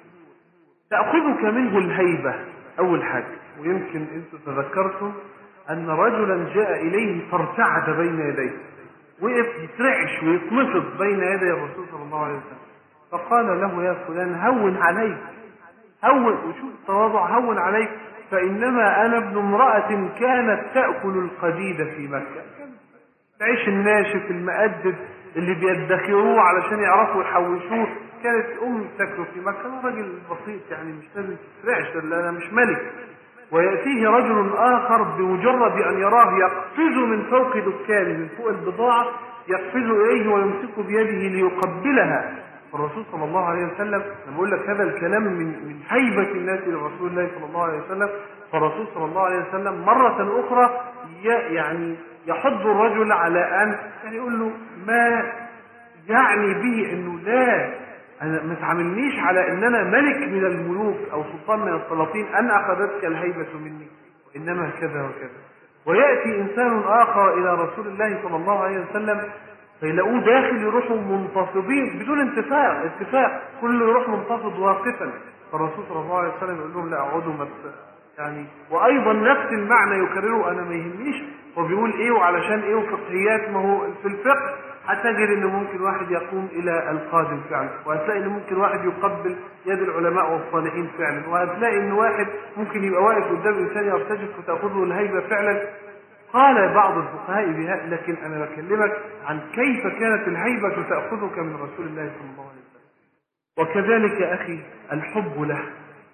تأخذك منه الهيبة أول حاجة ويمكن أنتم تذكرتم أن رجلا جاء إليه فارتعد بين يديه وقف يترعش ويتنفض بين يدي الرسول صلى الله عليه وسلم فقال له يا فلان هون عليك هون وشوف التواضع هون عليك فإنما أنا ابن امرأة كانت تأكل القديد في مكة العيش الناشف المقدد اللي بيدخروه علشان يعرفوا يحوشوه كانت أم تاكله في مكة أنا راجل بسيط يعني مش لازم تترعش ولا أنا مش ملك ويأتيه رجل آخر بمجرد أن يراه يقفز من فوق دكانه من فوق البضاعة يقفز إليه ويمسك بيده ليقبلها الرسول صلى الله عليه وسلم لما بقول لك هذا الكلام من من هيبة الناس لرسول الله صلى الله عليه وسلم فالرسول صلى الله عليه وسلم مرة أخرى يعني يحض الرجل على أن يعني يقول له ما يعني به أنه لا أنا ما تعاملنيش على أن أنا ملك من الملوك أو سلطان من السلاطين أن أخذتك الهيبة مني وإنما كذا وكذا ويأتي إنسان آخر إلى رسول الله صلى الله عليه وسلم فيلاقوه داخل يروحوا منتفضين بدون انتفاق اتفاق كله يروح منتفض واقفا فالرسول صلى الله عليه وسلم يقول لهم لا اقعدوا ما يعني وايضا نفس المعنى يكرره انا ما يهمنيش هو بيقول ايه وعلشان ايه وفقهيات ما هو في الفقه هتجد ان ممكن واحد يقوم الى القادم فعلا وهتلاقي ان ممكن واحد يقبل يد العلماء والصالحين فعلا وهتلاقي ان واحد ممكن يبقى واقف قدام انسان يرتجف وتاخذه الهيبه فعلا قال بعض الفقهاء بها لكن انا بكلمك عن كيف كانت الهيبه تاخذك من رسول الله صلى الله عليه وسلم وكذلك اخي الحب له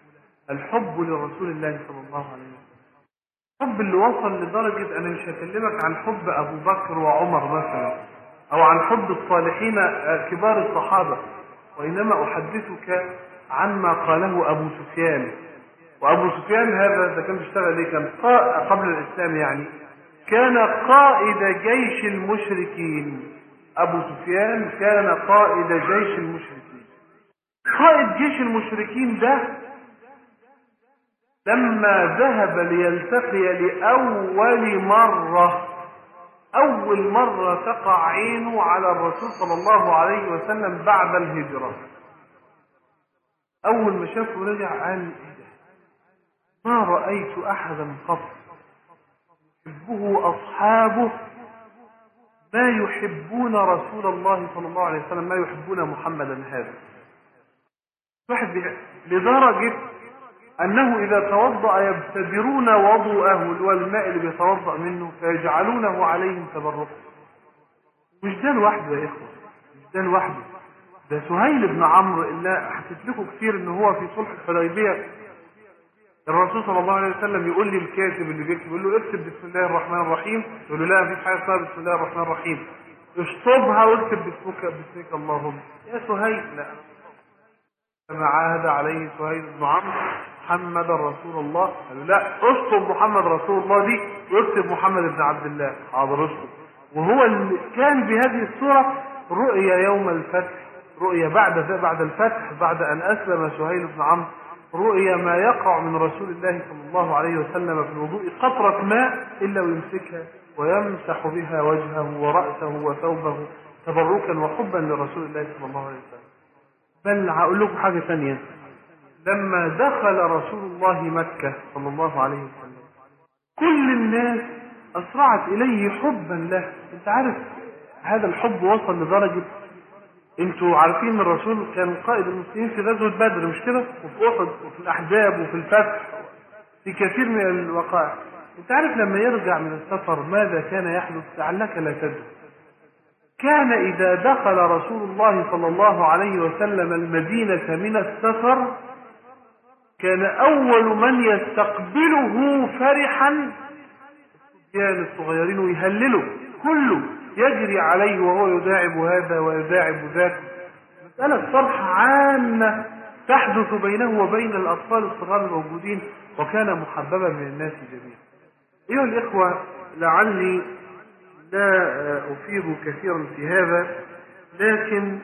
الحب لرسول الله صلى الله عليه وسلم الحب اللي وصل لدرجه انا مش هكلمك عن حب ابو بكر وعمر مثلا او عن حب الصالحين كبار الصحابه وانما احدثك عما قاله ابو سفيان وابو سفيان هذا ده كان بيشتغل ليه كان قبل الاسلام يعني كان قائد جيش المشركين ابو سفيان كان قائد جيش المشركين قائد جيش المشركين ده لما ذهب ليلتقي لاول مره اول مره تقع عينه على الرسول صلى الله عليه وسلم بعد الهجره اول ما شافه رجع قال ايه ده ما رايت احدا قط يحبه أصحابه ما يحبون رسول الله صلى الله عليه وسلم ما يحبون محمدا هذا واحد لدرجة أنه إذا توضأ يبتدرون وضوءه اللي هو الماء اللي بيتوضأ منه فيجعلونه عليهم تبركا مش ده لوحده يا إخوة مش ده لوحده ده سهيل بن عمرو اللي حكيت لكم كتير ان هو في صلح الحديبيه الرسول صلى الله عليه وسلم يقول لي الكاتب اللي بيكتب يقول له اكتب بسم الله الرحمن الرحيم يقول له لا مفيش حاجه اسمها بسم الله الرحمن الرحيم اشطبها واكتب باسمك باسمك اللهم يا سهيل لا كما عاهد عليه سهيل بن عمرو محمد رسول الله قال له لا اشطب محمد رسول الله دي واكتب محمد بن عبد الله حاضر اشطب وهو اللي كان بهذه الصوره رؤيا يوم الفتح رؤيا بعد بعد الفتح بعد ان اسلم سهيل بن عمرو رؤيا ما يقع من رسول الله صلى الله عليه وسلم في الوضوء قطرة ماء إلا ويمسكها ويمسح بها وجهه ورأسه وثوبه تبركا وحبا لرسول الله صلى الله عليه وسلم بل هقول لكم حاجة ثانية لما دخل رسول الله مكة صلى الله عليه وسلم كل الناس أسرعت إليه حبا له أنت عارف هذا الحب وصل لدرجة انتوا عارفين ان الرسول كان قائد المسلمين في غزوة بدر مش كده وفي احد وفي الاحزاب وفي الفتح في كثير من الوقائع انت عارف لما يرجع من السفر ماذا كان يحدث لعلك لا تدري كان اذا دخل رسول الله صلى الله عليه وسلم المدينة من السفر كان اول من يستقبله فرحا الصبيان الصغيرين ويهللوا كله يجري عليه وهو يداعب هذا ويداعب ذاك مسألة فرحة عامة تحدث بينه وبين الأطفال الصغار الموجودين وكان محببا من الناس جميعا أيها الإخوة لعلي لا أفيد كثيرا في هذا لكن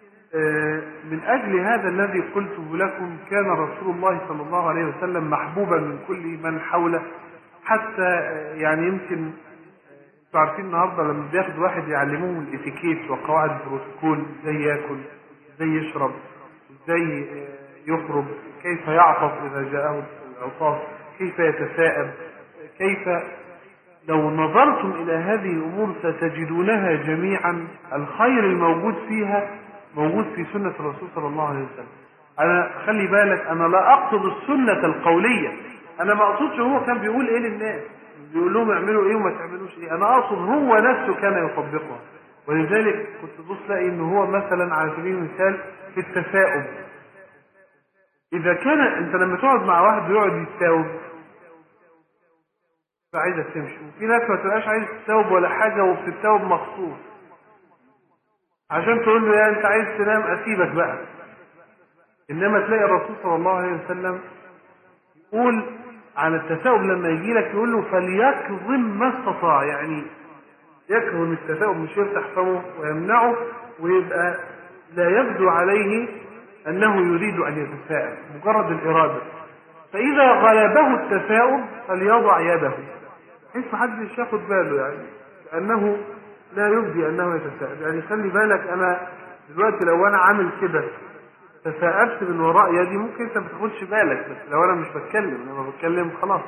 من أجل هذا الذي قلته لكم كان رسول الله صلى الله عليه وسلم محبوبا من كل من حوله حتى يعني يمكن انتوا عارفين النهارده لما بياخد واحد يعلموه الاتيكيت وقواعد البروتوكول ازاي ياكل ازاي يشرب ازاي يخرج كيف يعطف اذا جاءه العطاس كيف يتثاءب كيف لو نظرتم الى هذه الامور ستجدونها جميعا الخير الموجود فيها موجود في سنه الرسول صلى الله عليه وسلم انا خلي بالك انا لا اقصد السنه القوليه انا ما اقصدش هو كان بيقول ايه للناس بيقول لهم اعملوا ايه وما تعملوش ايه انا اقصد هو نفسه كان يطبقها ولذلك كنت تبص تلاقي ان هو مثلا على سبيل المثال في التثاؤب اذا كان انت لما تقعد مع واحد بيقعد يتثاوب عايزك تمشي وفي ناس ما تبقاش عايز تتثاوب ولا حاجه وبتتثاوب مخصوص عشان تقول له يا انت عايز تنام اسيبك بقى انما تلاقي الرسول صلى الله عليه وسلم يقول عن التثاؤب لما يجي لك يقول له فليكظم ما استطاع يعني يكظم التثاؤب مش يفتح فمه ويمنعه ويبقى لا يبدو عليه انه يريد ان يتثاءب مجرد الاراده فاذا غلبه التثاؤب فليضع يده بحيث محدش ياخد باله يعني كانه لا يبدي انه يتثاءب يعني خلي بالك انا دلوقتي لو انا عامل كده تثاءبت من وراء يدي ممكن انت ما تاخدش بالك بس لو انا مش بتكلم لما بتكلم خلاص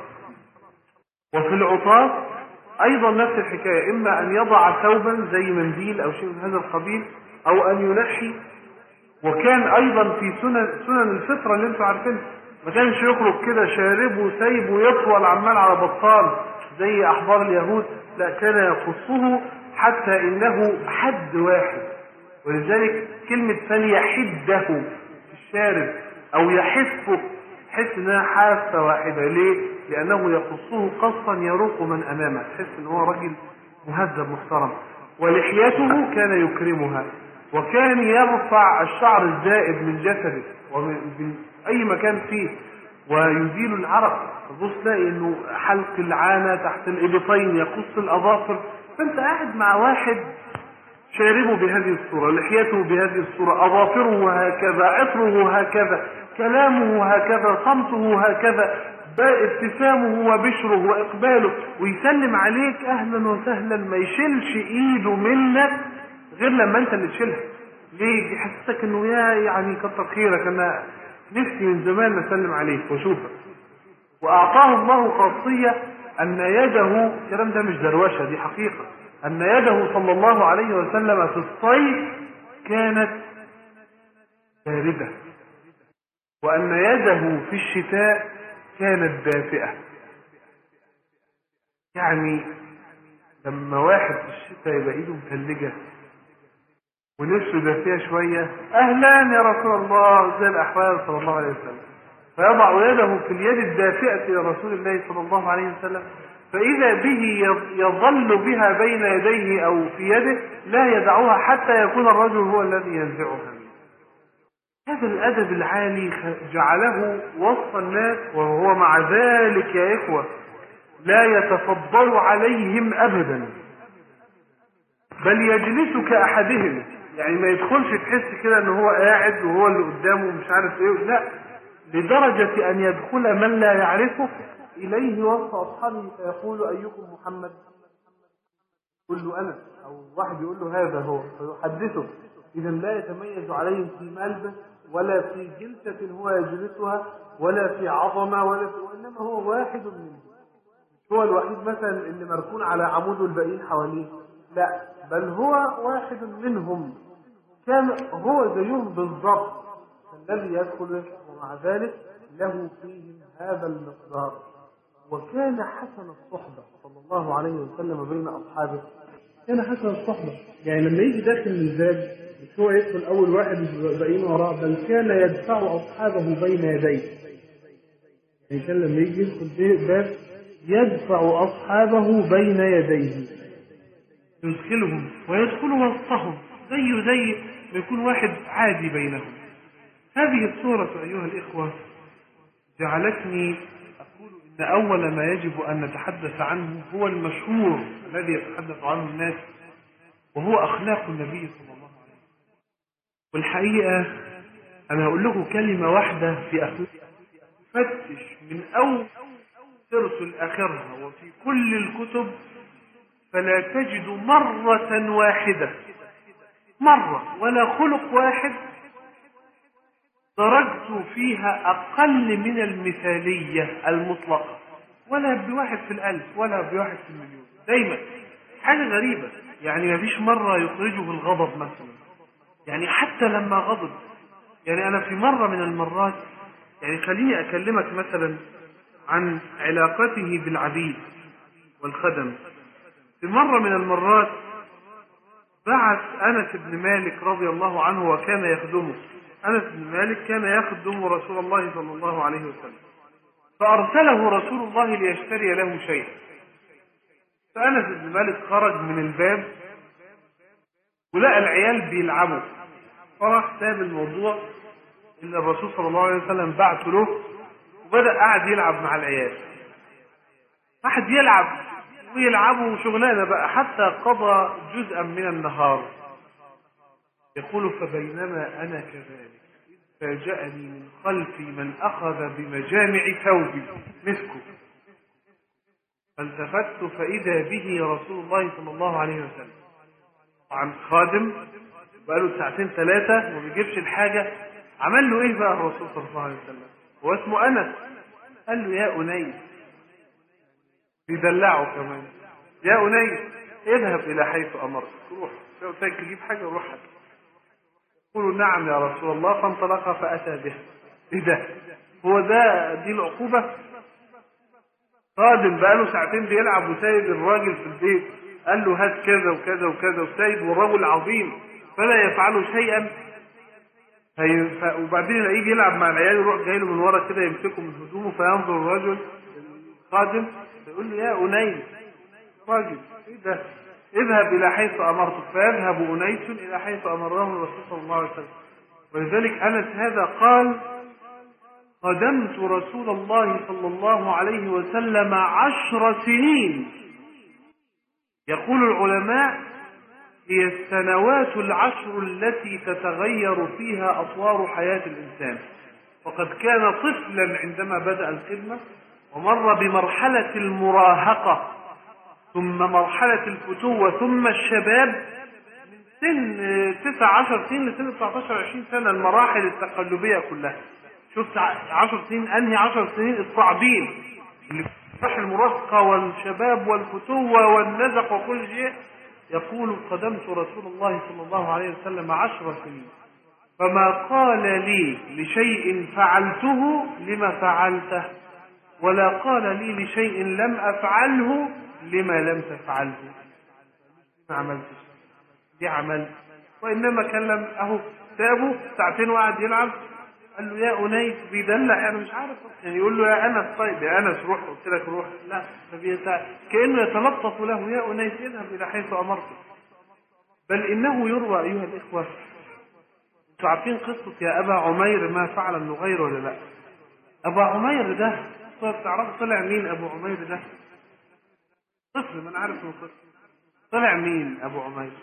وفي العطاس ايضا نفس الحكايه اما ان يضع ثوبا زي منديل او شيء من هذا القبيل او ان ينحي وكان ايضا في سنن سنن الفطره اللي انتم عارفينها ما كانش يخرج كده شارب وسايب ويطول عمال على بطال زي احبار اليهود لا كان يخصه حتى انه حد واحد ولذلك كلمة فليحده الشارب أو يحفه تحس إنها حافة واحدة ليه؟ لأنه يخصه قصا يروق من أمامه تحس إن هو راجل مهذب محترم ولحيته كان يكرمها وكان يرفع الشعر الزائد من جسده ومن أي مكان فيه ويزيل العرق تبص تلاقي إنه حلق العانة تحت الإبطين يقص الأظافر فأنت قاعد مع واحد شاربه بهذه الصورة لحيته بهذه الصورة أظافره هكذا عطره هكذا كلامه هكذا صمته هكذا ابتسامه وبشره وإقباله ويسلم عليك أهلا وسهلا ما يشيلش إيده منك غير لما أنت اللي تشيلها ليه يحسسك إنه يا يعني كتر خيرك أنا نفسي من زمان أسلم عليك وأشوفك وأعطاه الله خاصية أن يده الكلام ده مش دروشة دي حقيقة أن يده صلى الله عليه وسلم في الصيف كانت باردة وأن يده في الشتاء كانت دافئة يعني لما واحد في الشتاء يبقى ايده متلجة ونفسه دافية شوية أهلا يا رسول الله زي الأحوال صلى الله عليه وسلم فيضع يده في اليد الدافئة إلى رسول الله صلى الله عليه وسلم فإذا به يظل بها بين يديه أو في يده لا يدعها حتى يكون الرجل هو الذي ينزعها منه هذا الأدب العالي جعله وسط الناس وهو مع ذلك يا إخوة لا يتفضل عليهم أبدا بل يجلس كأحدهم يعني ما يدخلش تحس كده ان هو قاعد وهو اللي قدامه مش عارف ايه لا لدرجة ان يدخل من لا يعرفه اليه وسط اصحابه فيقول ايكم محمد يقول له انا او واحد يقول له هذا هو فيحدثه اذا لا يتميز عليهم في ملبس ولا في جلسة هو يجلسها ولا في عظمة ولا في وانما هو واحد منهم هو الوحيد مثلا اللي مركون على عمود والباقيين حواليه لا بل هو واحد منهم كان هو زيهم بالضبط الذي يدخل ومع ذلك له فيهم هذا المقدار وكان حسن الصحبة صلى الله عليه وسلم بين أصحابه كان حسن الصحبة يعني لما يجي داخل من الباب مش هو يدخل أول واحد والباقيين وراه بل كان يدفع أصحابه بين يديه يعني كان لما يجي يدخل باب يدفع أصحابه بين يديه يدخلهم ويدخل وسطهم زيه زي ما يكون واحد عادي بينهم هذه الصورة أيها الإخوة جعلتني أقول إن أول ما يجب أن نتحدث عنه هو المشهور الذي يتحدث عنه الناس وهو أخلاق النبي صلى الله عليه وسلم والحقيقة أنا هقول لكم كلمة واحدة في أخلاق فتش من أول ترسل آخرها وفي كل الكتب فلا تجد مرة واحدة مرة ولا خلق واحد درجت فيها أقل من المثالية المطلقة ولا بواحد في الألف ولا بواحد في المليون دايما حاجة غريبة يعني ما فيش مرة يخرجه الغضب مثلا يعني حتى لما غضب يعني أنا في مرة من المرات يعني خليني أكلمك مثلا عن علاقته بالعبيد والخدم في مرة من المرات بعث أنس بن مالك رضي الله عنه وكان يخدمه أنس بن مالك كان يخدم رسول الله صلى الله عليه وسلم فأرسله رسول الله ليشتري له شيئا فأنس بن مالك خرج من الباب ولقى العيال بيلعبوا فراح ساب الموضوع اللي الرسول صلى الله عليه وسلم بعته له وبدأ قاعد يلعب مع العيال واحد يلعب ويلعبوا شغلانة بقى حتى قضى جزءا من النهار يقول فبينما أنا كذلك فاجأني من خلفي من أخذ بمجامع ثوبي مسكه فالتفت فإذا به رسول الله صلى الله عليه وسلم طبعا خادم بقاله ساعتين ثلاثة وما بيجيبش الحاجة عمل له ايه بقى الرسول صلى الله عليه وسلم هو اسمه أنس قال له يا أنيس بيدلعه كمان يا أنيس اذهب إلى حيث أمرت روح قلت لك تجيب حاجة وروح حاجة قولوا نعم يا رسول الله فانطلق فأتى به ايه ده هو ده دي العقوبة خادم بقاله ساعتين بيلعب وسايب الراجل في البيت قال له هات كذا وكذا وكذا وسايب والرجل عظيم فلا يفعل شيئا هي ف... وبعدين يلاقيه بيلعب مع العيال يروح جاي له من ورا كده يمسكه من هدومه فينظر الرجل الخادم يقول له يا أنيس راجل ايه ده اذهب إلى حيث أمرتك فيذهب أنيس إلى حيث أمره الرسول صلى الله عليه وسلم ولذلك أنس هذا قال خدمت رسول الله صلى الله عليه وسلم عشر سنين يقول العلماء هي السنوات العشر التي تتغير فيها أطوار حياة الإنسان وقد كان طفلا عندما بدأ الخدمة ومر بمرحلة المراهقة ثم مرحلة الفتوة ثم الشباب من سن تسع عشر سنين لسن 19 20 سنة المراحل التقلبية كلها شفت عشر سنين أنهي عشر سنين الصعبين اللي في المراهقة والشباب والفتوة والنزق وكل شيء يقول قدمت رسول الله صلى الله عليه وسلم عشر سنين فما قال لي لشيء فعلته لما فعلته ولا قال لي لشيء لم أفعله لما لم تفعله ما عملتش دي عمل وإنما كلم أهو سابه ساعتين وقعد يلعب قال له يا أنيس بيدلع أنا مش عارف يعني يقول له يا أنس طيب يا أنس روح قلت لك روح لا فبيتع... كأنه يتلطف له يا أنيس اذهب إلى حيث أمرتك بل إنه يروى أيها الإخوة انتوا عارفين قصة يا أبا عمير ما فعل النغير ولا لا أبا عمير ده تعرفوا طلع مين أبو عمير ده طفل ما أنا عارف انه طفل طلع مين أبو عمير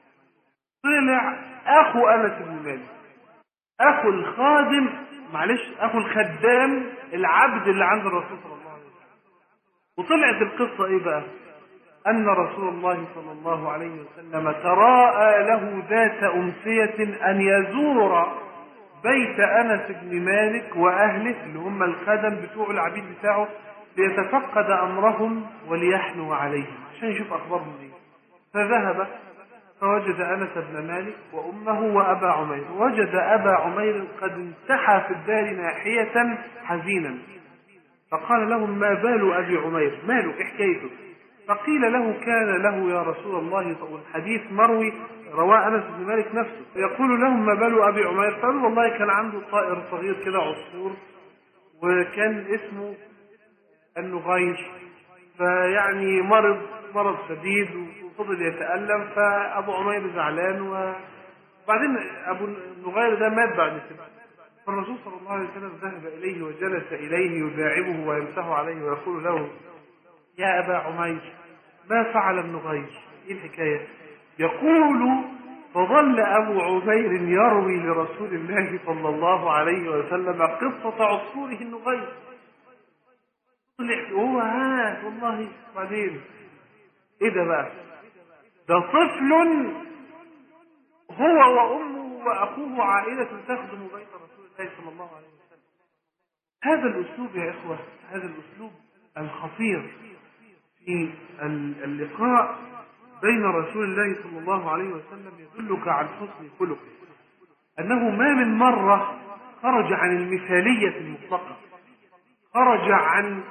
طلع أخو أنس بن مالك أخو الخادم معلش أخو الخدام العبد اللي عند الرسول صلى الله عليه وسلم وطلعت القصة إيه بقى أن رسول الله صلى الله عليه وسلم تراءى له ذات أمسية أن يزور بيت أنس بن مالك وأهله اللي هم الخدم بتوع العبيد بتاعه ليتفقد أمرهم وليحنو عليهم عشان يشوف أخبارهم إيه فذهب فوجد أنس بن مالك وأمه وأبا عمير وجد أبا عمير قد انتحى في الدار ناحية حزينا فقال لهم ما بال أبي عمير ماله إيه حكايته فقيل له كان له يا رسول الله والحديث مروي رواه انس بن مالك نفسه يقول لهم ما بال ابي عمير قالوا والله كان عنده طائر صغير كده عصفور وكان اسمه النغير فيعني مرض مرض شديد وفضل يتألم فأبو عمير زعلان وبعدين أبو النغير ده مات بعد كده فالرسول صلى الله عليه وسلم ذهب إليه وجلس إليه يداعبه ويمسح عليه ويقول له يا أبا عمير ما فعل النغير إيه الحكاية يقول فظل أبو عمير يروي لرسول الله صلى الله عليه وسلم قصة عصفوره النغير طلع هو ها والله بعدين ايه ده بقى ده طفل هو وامه واخوه عائله تخدم بيت رسول الله صلى الله عليه وسلم هذا الاسلوب يا اخوه هذا الاسلوب الخطير في اللقاء بين رسول الله صلى الله عليه وسلم يدلك عن حسن خلقه انه ما من مره خرج عن المثاليه المطلقه خرج عن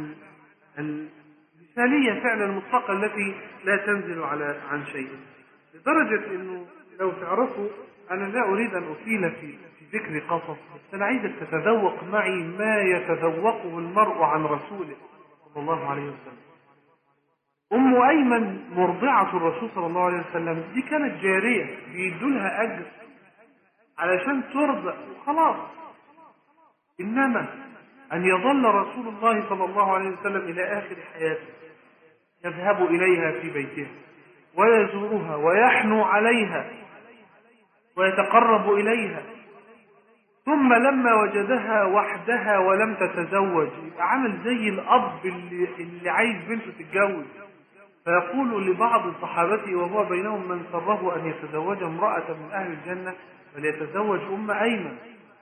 المثاليه فعلا المطلقه التي لا تنزل على عن شيء لدرجه انه لو تعرفوا انا لا اريد ان اطيل في في ذكر قصص بس انا عايزك تتذوق معي ما يتذوقه المرء عن رسوله صلى الله عليه وسلم ام ايمن مرضعه الرسول صلى الله عليه وسلم دي كانت جاريه بيدوا لها اجر علشان ترضع وخلاص انما أن يظل رسول الله صلى الله عليه وسلم إلى آخر حياته يذهب إليها في بيتها ويزورها ويحنو عليها ويتقرب إليها ثم لما وجدها وحدها ولم تتزوج يبقى عامل زي الأب اللي, اللي عايز بنته تتجوز فيقول لبعض صحابته وهو بينهم من سره أن يتزوج امرأة من أهل الجنة فليتزوج أم أيمن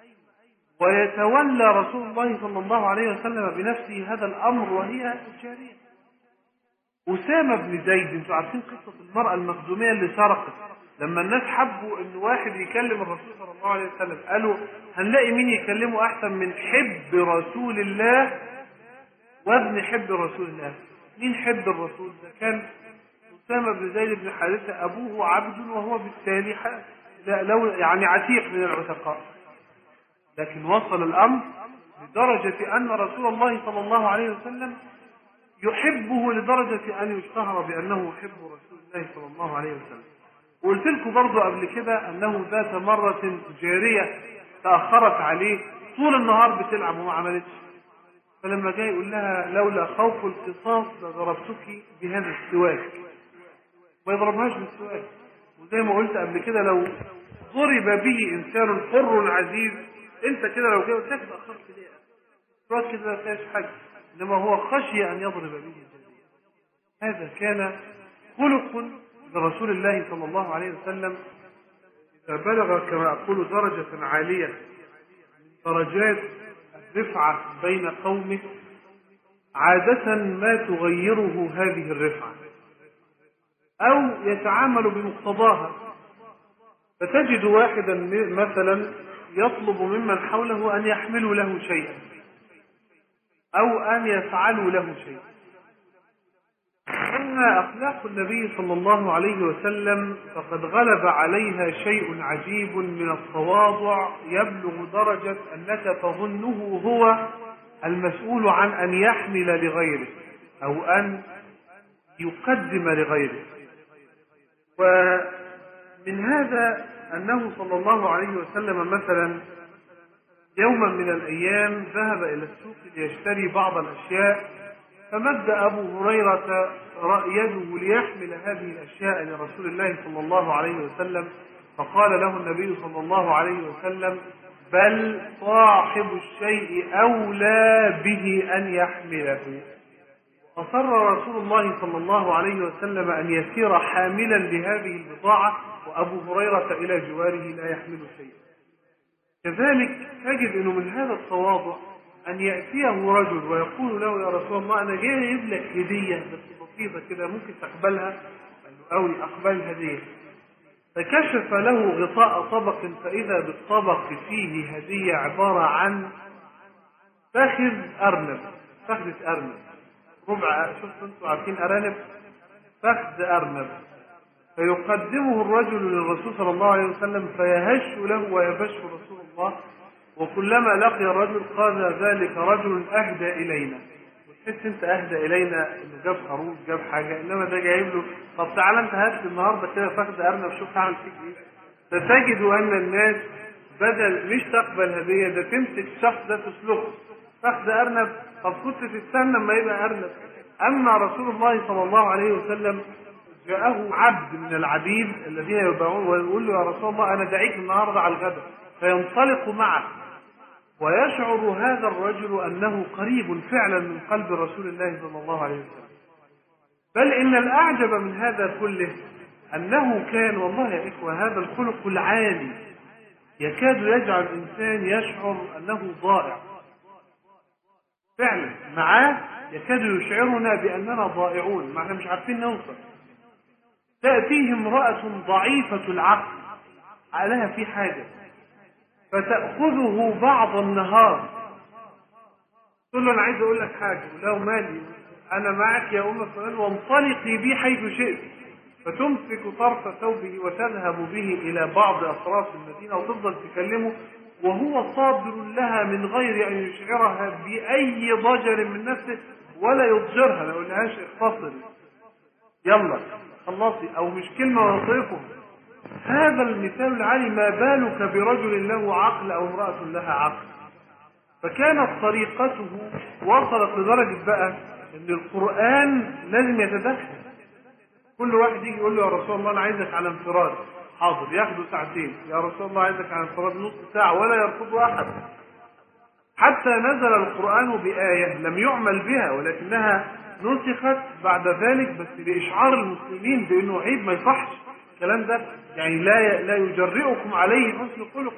ويتولى رسول الله صلى الله عليه وسلم بنفسه هذا الأمر وهي الجارية أسامة بن زيد انتوا عارفين قصة المرأة المخزومية اللي سرقت لما الناس حبوا ان واحد يكلم الرسول صلى الله عليه وسلم قالوا هنلاقي مين يكلمه احسن من حب رسول الله وابن حب رسول الله مين حب الرسول ده كان أسامة بن زيد بن حارثة أبوه عبد وهو بالتالي لو يعني عتيق من العتقاء لكن وصل الأمر لدرجة أن رسول الله صلى الله عليه وسلم يحبه لدرجة أن يشتهر بأنه يحب رسول الله صلى الله عليه وسلم وقلت لكم برضو قبل كده أنه ذات مرة جارية تأخرت عليه طول النهار بتلعب وما عملتش فلما جاي يقول لها لولا خوف القصاص لضربتك بهذا السواك ما يضربهاش بالسواك وزي ما قلت قبل كده لو ضرب به إنسان حر عزيز انت كده لو كده قلت لك تاخرت ليه تقعد كده ما فيهاش حاجه انما هو خشي ان يضرب به الجزية هذا كان خلق لرسول الله صلى الله عليه وسلم اذا بلغ كما اقول درجه عاليه من درجات الرفعه بين قومه عاده ما تغيره هذه الرفعه او يتعامل بمقتضاها فتجد واحدا م- مثلا يطلب ممن حوله أن يحملوا له شيئا أو أن يفعلوا له شيئا أما أخلاق النبي صلى الله عليه وسلم فقد غلب عليها شيء عجيب من التواضع يبلغ درجة أنك تظنه هو المسؤول عن أن يحمل لغيره أو أن يقدم لغيره ومن هذا أنه صلى الله عليه وسلم مثلا يوما من الأيام ذهب إلى السوق ليشتري بعض الأشياء فمد أبو هريرة يده ليحمل هذه الأشياء لرسول الله صلى الله عليه وسلم فقال له النبي صلى الله عليه وسلم بل صاحب الشيء أولى به أن يحمله أصر رسول الله صلى الله عليه وسلم أن يسير حاملا لهذه البضاعة وأبو هريرة إلى جواره لا يحمل شيئا كذلك تجد أنه من هذا التواضع أن يأتيه رجل ويقول له يا رسول الله أنا جاي أجيب لك هدية بس بسيطة كده ممكن تقبلها؟ قال له أوي أقبل هدية فكشف له غطاء طبق فإذا بالطبق فيه هدية عبارة عن فخذ أرنب فخذة أرنب ربع شفتوا أنتوا عارفين أرانب فخذ أرنب فيقدمه الرجل للرسول صلى الله عليه وسلم فيهش له ويبش رسول الله وكلما لقي الرجل قال ذلك رجل أهدى إلينا وتحس أنت أهدى إلينا إنه جاب خروف جاب حاجة إنما ده جايب له طب تعالى أنت هات لي النهارده كده فخد أرنب شوف هعمل فيك إيه فتجد أن الناس بدل مش تقبل هدية ده تمسك الشخص ده تسلخه فخد أرنب طب كنت تستنى لما يبقى أرنب أما رسول الله صلى الله عليه وسلم جاءه عبد من العبيد الذين يباعون ويقول له يا رسول الله أنا دعيك النهارده على الغداء فينطلق معه ويشعر هذا الرجل أنه قريب فعلا من قلب رسول الله صلى الله عليه وسلم بل إن الأعجب من هذا كله أنه كان والله يا إخوة هذا الخلق العالي يكاد يجعل الإنسان يشعر أنه ضائع فعلا معاه يكاد يشعرنا بأننا ضائعون ما احنا مش عارفين نوصل تأتيه امرأة ضعيفة العقل عليها في حاجة فتأخذه بعض النهار تقول له أنا عايز أقول لك حاجة ولو مالي أنا معك يا أم فلان وانطلقي بي حيث شئت فتمسك طرف ثوبه وتذهب به إلى بعض أطراف المدينة وتفضل تكلمه وهو صابر لها من غير أن يشعرها بأي ضجر من نفسه ولا يضجرها ما يقولهاش اختصري يلا خلصي أو مش كلمة ويصرفها هذا المثال العالي ما بالك برجل له عقل أو امرأة لها عقل فكانت طريقته وصلت لدرجة بقى ان القرآن لازم يتدخل كل واحد يجي يقول له يا رسول الله انا عايزك على انفراد حاضر ياخده ساعتين يا رسول الله عايزك على انفراد نص ساعة ولا يرفضه احد حتى نزل القرآن بآية لم يعمل بها ولكنها نسخت بعد ذلك بس لإشعار المسلمين بأنه عيب ما يصحش الكلام ده يعني لا لا يجرئكم عليه حسن خلقه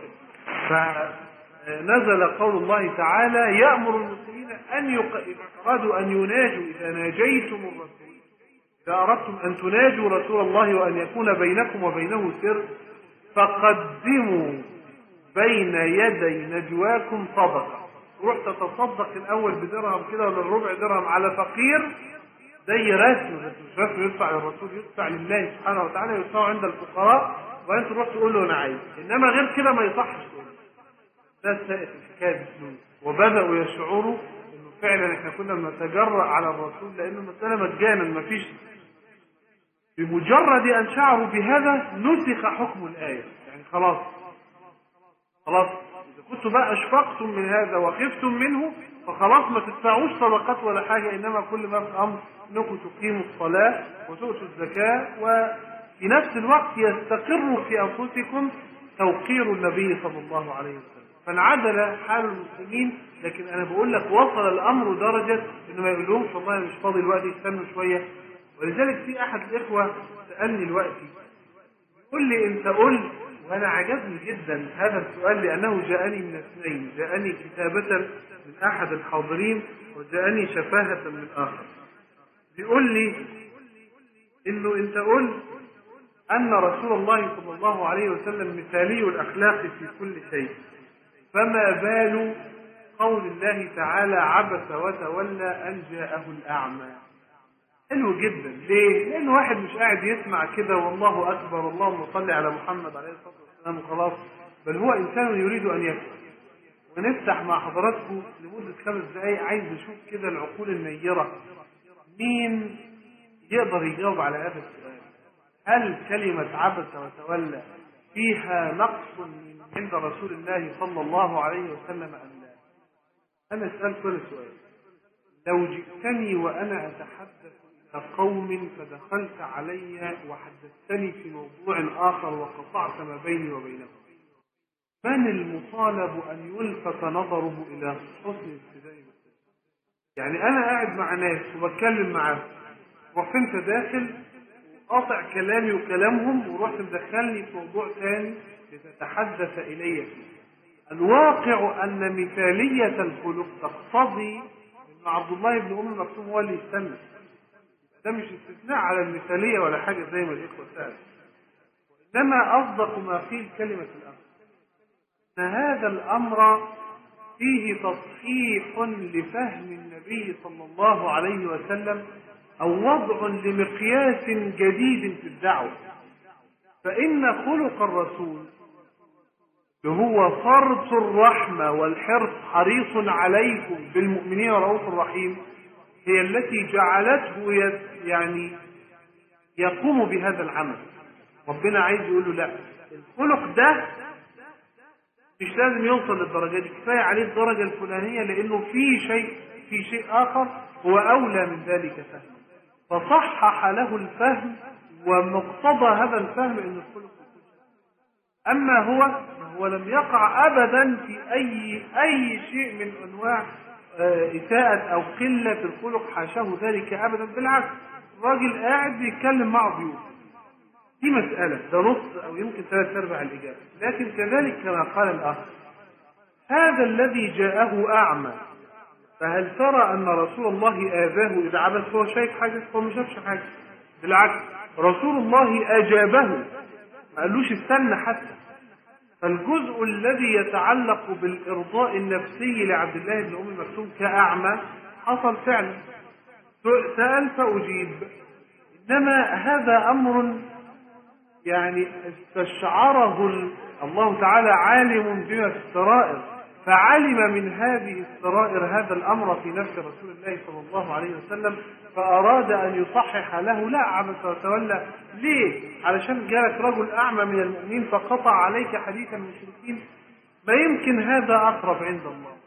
فنزل قول الله تعالى يأمر المسلمين أن يق... إذا أرادوا أن يناجوا إذا ناجيتم الرسول إذا أردتم أن تناجوا رسول الله وأن يكون بينكم وبينه سر فقدموا بين يدي نجواكم صدقة روح تتصدق الأول بدرهم كده ولا ربع درهم على فقير زي رسم بس مش رسم يدفع للرسول يدفع لله سبحانه وتعالى يدفعه عند الفقراء وانت تروح تقول له انا عايز انما غير كده ما يصحش تقول ده السائق الحكايه بفلوس وبداوا يشعروا انه فعلا احنا كنا بنتجرأ على الرسول لان المساله مجانا ما فيش بمجرد ان شعروا بهذا نسخ حكم الايه يعني خلاص خلاص اذا كنتم بقى اشفقتم من هذا وخفتم منه فخلاص ما تدفعوش صدقات ولا حاجه انما كل ما في الامر انكم تقيموا الصلاه وتؤتوا الزكاه وفي نفس الوقت يستقر في انفسكم توقير النبي صلى الله عليه وسلم فانعدل حال المسلمين لكن انا بقول لك وصل الامر درجه انه ما يقولهمش والله مش فاضي دلوقتي استنوا شويه ولذلك في احد الاخوه سالني دلوقتي يقول لي انت قلت وانا عجبني جدا هذا السؤال لانه جاءني من اثنين جاءني كتابه من احد الحاضرين وجاءني شفاهه من اخر بيقول لي انه انت قلت أن رسول الله صلى الله عليه وسلم مثالي الأخلاق في كل شيء فما بال قول الله تعالى عبس وتولى أن جاءه الأعمى حلو جدا ليه؟ لأن واحد مش قاعد يسمع كده والله أكبر اللهم صل على محمد عليه الصلاة والسلام وخلاص بل هو إنسان يريد أن يفهم ونفتح مع حضراتكم لمدة خمس دقايق عايز نشوف كده العقول النيرة مين يقدر يجاوب على هذا السؤال هل كلمة عبس وتولى فيها نقص من عند رسول الله صلى الله عليه وسلم أم لا أنا أسأل كل سؤال لو جئتني وأنا أتحدث إلى قوم فدخلت علي وحدثتني في موضوع آخر وقطعت ما بيني وبينهم من المطالب أن يلفت نظره إلى حسن ابتداء يعني أنا قاعد مع ناس وبتكلم معاهم رحت أنت داخل قاطع كلامي وكلامهم ورحت مدخلني في موضوع ثاني لتتحدث إلي فيه الواقع أن مثالية الخلق تقتضي أن عبد الله بن أم مكتوم هو اللي يستنى ده مش استثناء على المثالية ولا حاجة زي ما الإخوة سألوا إنما أصدق ما قيل كلمة الأمر أن هذا الأمر فيه تصحيح لفهم النبي صلى الله عليه وسلم أو وضع لمقياس جديد في الدعوة فإن خلق الرسول هو فرط الرحمة والحرص حريص عليكم بالمؤمنين رؤوف رحيم هي التي جعلته يعني يقوم بهذا العمل ربنا عايز يقول له لا الخلق ده مش لازم يوصل للدرجة دي كفاية عليه الدرجة الفلانية لأنه في شيء في شيء آخر هو أولى من ذلك فهم فصحح له الفهم ومقتضى هذا الفهم أن الخلق أما هو هو لم يقع أبدا في أي أي شيء من أنواع إساءة أو قلة الخلق حاشاه ذلك أبدا بالعكس الراجل قاعد بيتكلم مع ضيوف دي مسألة ده نص أو يمكن ثلاث أرباع الإجابة لكن كذلك كما قال الآخر هذا الذي جاءه أعمى فهل ترى أن رسول الله آذاه إذا عبس هو شايف حاجة هو ما شافش حاجة بالعكس رسول الله أجابه ما قالوش استنى حتى فالجزء الذي يتعلق بالإرضاء النفسي لعبد الله بن أم مكتوم كأعمى حصل فعلا سأل فأجيب إنما هذا أمر يعني استشعره الله تعالى عالم بما في السرائر فعلم من هذه السرائر هذا الأمر في نفس رسول الله صلى الله عليه وسلم فأراد أن يصحح له لا عبس وتولى ليه؟ علشان جاءك رجل أعمى من المؤمنين فقطع عليك حديث المشركين ما يمكن هذا أقرب عند الله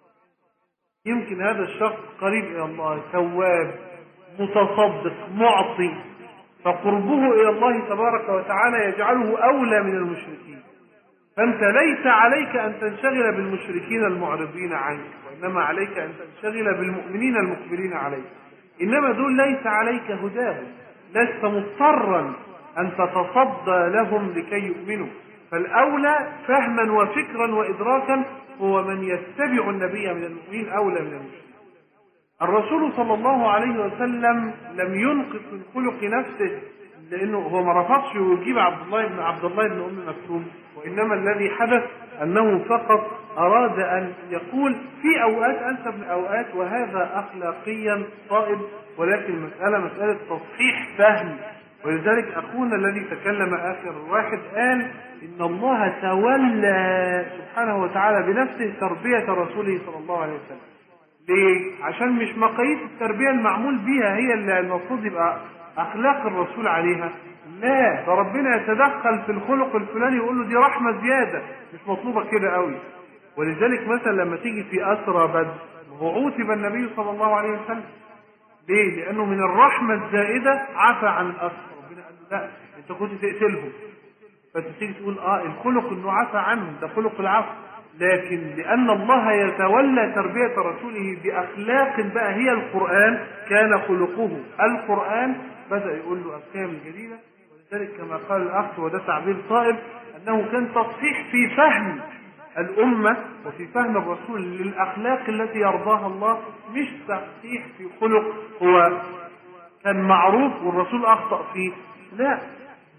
يمكن هذا الشخص قريب إلى الله تواب متصدق معطي فقربه إلى الله تبارك وتعالى يجعله أولى من المشركين فأنت ليس عليك أن تنشغل بالمشركين المعرضين عنك وإنما عليك أن تنشغل بالمؤمنين المقبلين عليك إنما دول ليس عليك هداهم لست مضطرا أن تتصدى لهم لكي يؤمنوا فالأولى فهما وفكرا وإدراكا هو من يتبع النبي من المؤمنين أولى من المشركين الرسول صلى الله عليه وسلم لم ينقص من خلق نفسه لانه هو ما رفضش ويجيب عبد الله بن عبد الله بن ام مكتوم وانما الذي حدث انه فقط اراد ان يقول في اوقات انسب من اوقات وهذا اخلاقيا صائب ولكن المساله مساله تصحيح فهم ولذلك اخونا الذي تكلم اخر واحد قال ان الله تولى سبحانه وتعالى بنفسه تربيه رسوله صلى الله عليه وسلم ليه؟ عشان مش مقاييس التربية المعمول بيها هي اللي المفروض يبقى أخلاق الرسول عليها لا ده ربنا يتدخل في الخلق الفلاني يقول له دي رحمة زيادة مش مطلوبة كده قوي ولذلك مثلا لما تيجي في أسرى بدر هو عوتب النبي صلى الله عليه وسلم ليه؟ لأنه من الرحمة الزائدة عفى عن الأسرى ربنا قال له لا أنت كنت تقتلهم فأنت تيجي تقول اه الخلق انه عفى عنهم ده خلق العفو لكن لأن الله يتولى تربية رسوله بأخلاق بقى هي القرآن كان خلقه القرآن بدأ يقول له أحكام جديدة ولذلك كما قال الأخ وده تعبير صائب أنه كان تصحيح في فهم الأمة وفي فهم الرسول للأخلاق التي يرضاها الله مش تصحيح في خلق هو كان معروف والرسول أخطأ فيه لا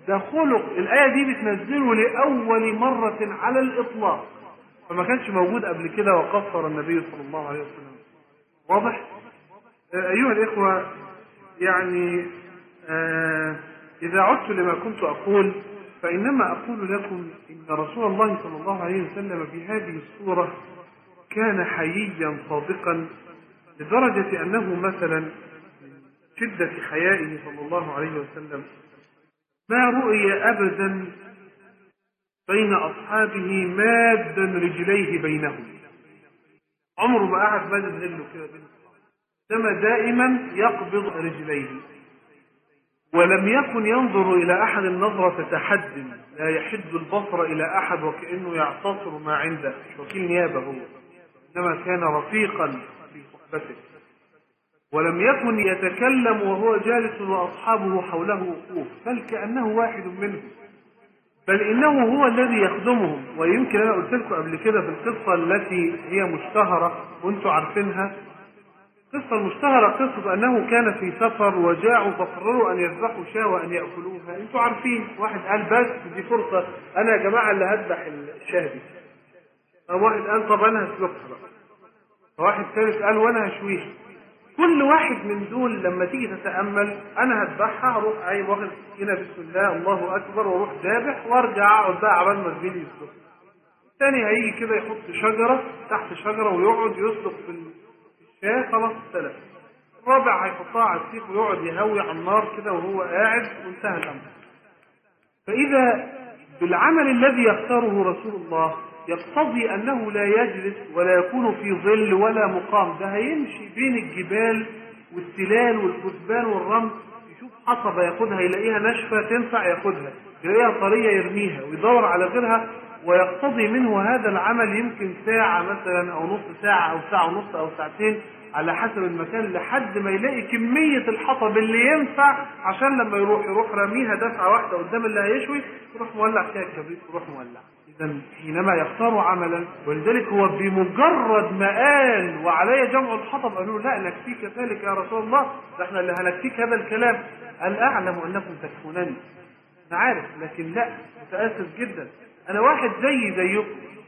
ده خلق الآية دي بتنزله لأول مرة على الإطلاق فما كانش موجود قبل كده وقصر النبي صلى الله عليه وسلم واضح آه، أيها الإخوة يعني آه إذا عدت لما كنت أقول فإنما أقول لكم إن رسول الله صلى الله عليه وسلم في هذه الصورة كان حييا صادقا لدرجة أنه مثلا من شدة حيائه صلى الله عليه وسلم ما رؤي أبدا بين أصحابه مادا رجليه بينهم عمره ما قعد مادد رجله كده بين أصحابه إنما دائما يقبض رجليه ولم يكن ينظر إلى أحد نظرة تحد لا يحد البصر إلى أحد وكأنه يعتصر ما عنده مش وكيل نيابة هو إنما كان رفيقا في صحبته ولم يكن يتكلم وهو جالس وأصحابه حوله وقوف بل كأنه واحد منهم بل إنه هو الذي يخدمهم ويمكن أنا قلت لكم قبل كده في القصة التي هي مشتهرة وأنتم عارفينها القصة المشتهرة قصة أنه كان في سفر وجاعوا فقرروا أن يذبحوا شاة وأن يأكلوها أنتم عارفين واحد قال بس دي فرصة أنا يا جماعة اللي هذبح الشاة دي أو واحد قال طب أنا هسلخها بقى واحد ثالث قال وأنا هشويها كل واحد من دول لما تيجي تتامل انا هذبحها هروح عايب واخد سكينه بسم الله الله اكبر واروح ذابح وارجع اقعد بقى عبال ما زميلي يسلخ. الثاني هيجي كده يحط شجره تحت شجره ويقعد يسلق في الشاه خلاص استلم. الرابع هيحطها على السيخ ويقعد يهوي على النار كده وهو قاعد وانتهى الامر. فاذا بالعمل الذي يختاره رسول الله يقتضي أنه لا يجلس ولا يكون في ظل ولا مقام ده هيمشي بين الجبال والتلال والكثبان والرمل يشوف حصبة ياخدها يلاقيها ناشفة تنفع ياخدها يلاقيها طرية يرميها ويدور على غيرها ويقتضي منه هذا العمل يمكن ساعة مثلا أو نص ساعة أو ساعة ونص أو ساعتين على حسب المكان لحد ما يلاقي كمية الحطب اللي ينفع عشان لما يروح يروح راميها دفعة واحدة قدام اللي هيشوي يروح مولع فيها الكبريت ويروح مولع إذا حينما يختار عملا ولذلك هو بمجرد ما قال وعلي جمع الحطب قالوا لا نكفيك ذلك يا رسول الله ده احنا اللي هنكفيك هذا الكلام قال أعلم أنكم تكفونني أنا عارف لكن لا متأسف جدا أنا واحد زي زيكم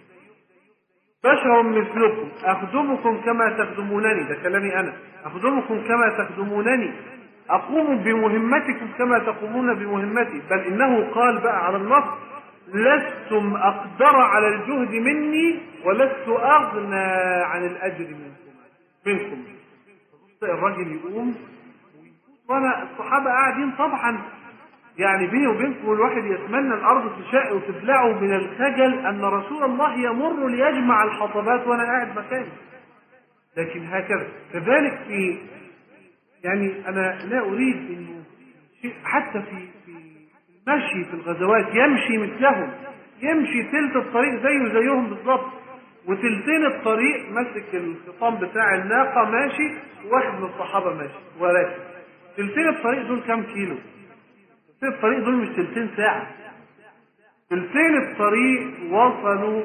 بشر مثلكم أخدمكم كما تخدمونني ده كلامي أنا أخدمكم كما تخدمونني أقوم بمهمتكم كما تقومون بمهمتي بل إنه قال بقى على النص لستم أقدر على الجهد مني ولست أغنى عن الأجر منكم منكم الراجل يقوم وانا الصحابة قاعدين طبعا يعني بيني وبينكم الواحد يتمنى الارض تشق وتبلعه من الخجل ان رسول الله يمر ليجمع الحطبات وانا قاعد مكاني لكن هكذا كذلك في يعني انا لا اريد انه شيء حتى في في المشي في الغزوات يمشي مثلهم يمشي تلت الطريق زيه زيهم بالظبط وتلتين الطريق ماسك الخطام بتاع الناقه ماشي وواحد من الصحابه ماشي ولكن تلتين الطريق دول كام كيلو؟ تلتين الطريق دول مش تلتين ساعة تلتين الطريق وصلوا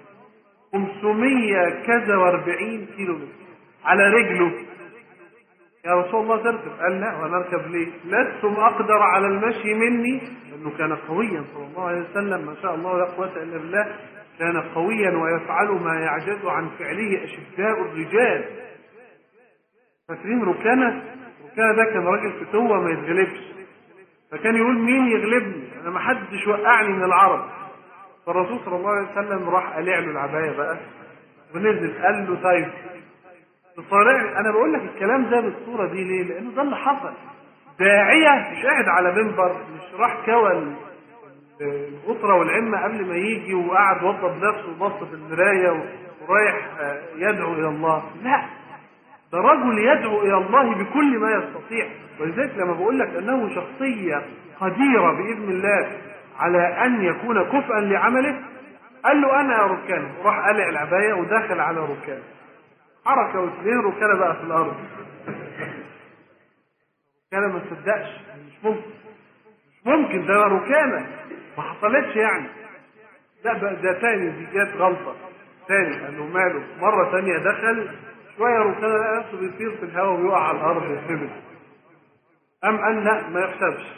500 كذا و40 كيلو متر على رجله يا رسول الله تركب قال لا ونركب ليه لستم أقدر على المشي مني لأنه كان قويا صلى الله عليه وسلم ما شاء الله لا قوة إلا بالله كان قويا ويفعل ما يعجز عن فعله أشداء الرجال فاكرين ركانة ركانة ده كان راجل فتوة ما يتغلبش فكان يقول مين يغلبني انا ما حدش وقعني من العرب فالرسول صلى الله عليه وسلم راح قلع له العبايه بقى ونزل قال له طيب تصارع انا بقول لك الكلام ده بالصوره دي ليه؟ لانه ده اللي حصل داعيه مش قاعد على منبر مش راح كوى الغطرة والعمة قبل ما يجي وقعد وضب نفسه وبص في المراية ورايح يدعو إلى الله لا ده رجل يدعو إلى الله بكل ما يستطيع ولذلك لما بقول لك أنه شخصية قديرة بإذن الله على أن يكون كفءا لعمله قال له أنا يا ركان وراح قلع العباية ودخل على ركان حركة واثنين ركانة بقى في الأرض ركانة ما تصدقش مش ممكن مش ممكن ده ركانة ما حصلتش يعني لا بقى ده تاني دي جت غلطة تاني قال له ماله مرة تانية دخل شوية ركانة لقى نفسه بيطير في الهواء ويقع على الأرض يتهبل أم قال لا ما يحسبش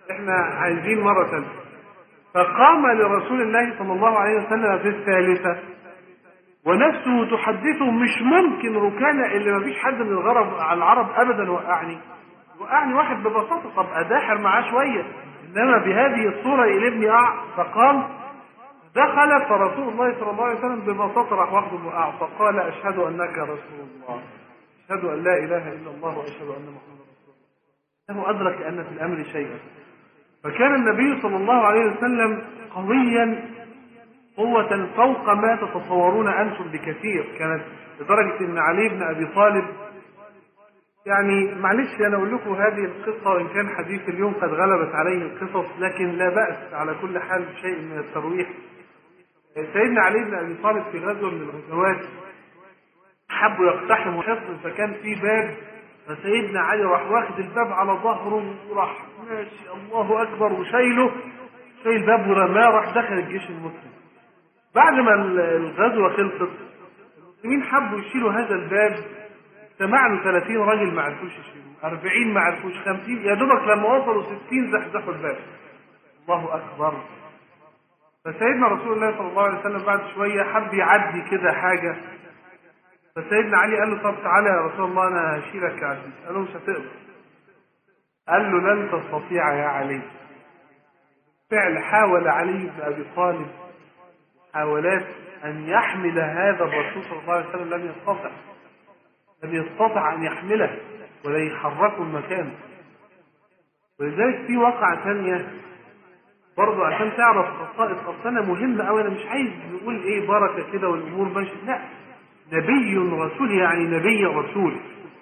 احنا عايزين مرة ثالثة فقام لرسول الله صلى الله عليه وسلم في الثالثة ونفسه تحدثه مش ممكن ركانة اللي ما فيش حد من الغرب على العرب ابدا وقعني وقعني واحد ببساطة طب اداحر معاه شوية انما بهذه الصورة يقلبني اع فقام دخل فرسول الله صلى الله عليه وسلم ببساطة راح واخده وقع فقال اشهد انك رسول الله اشهد ان لا اله الا الله واشهد ان محمدا رسول الله انه ادرك ان في الامر شيئا فكان النبي صلى الله عليه وسلم قويا قوة فوق ما تتصورون أنتم بكثير كانت لدرجة أن علي بن أبي طالب يعني معلش أنا أقول لكم هذه القصة وإن كان حديث اليوم قد غلبت عليه القصص لكن لا بأس على كل حال بشيء من الترويح سيدنا علي بن أبي طالب في غزوة من الغزوات حبوا يقتحموا حصن فكان في باب فسيدنا علي راح واخد الباب على ظهره وراح ماشي الله اكبر وشايله شايل الباب ورماه راح دخل الجيش المسلم بعد ما الغزوه خلصت المسلمين حبوا يشيلوا هذا الباب اجتمع له 30 راجل ما عرفوش يشيلوه 40 ما عرفوش 50 يا دوبك لما وصلوا 60 زحزحوا الباب الله اكبر فسيدنا رسول الله صلى الله عليه وسلم بعد شويه حب يعدي كده حاجه فسيدنا علي قال له طب تعالى يا رسول الله انا هشيلك يا عزيز قال له مش هتقدر قال له لن تستطيع يا علي فعل حاول علي بن ابي طالب محاولات ان يحمل هذا الرسول صلى الله عليه وسلم لم يستطع لم يستطع ان يحمله ولا يحركه المكان ولذلك في واقعة ثانية برضه عشان تعرف خصائص اصلا مهمة قوي انا مش عايز نقول ايه بركة كده والامور ماشية لا نبي رسول يعني نبي رسول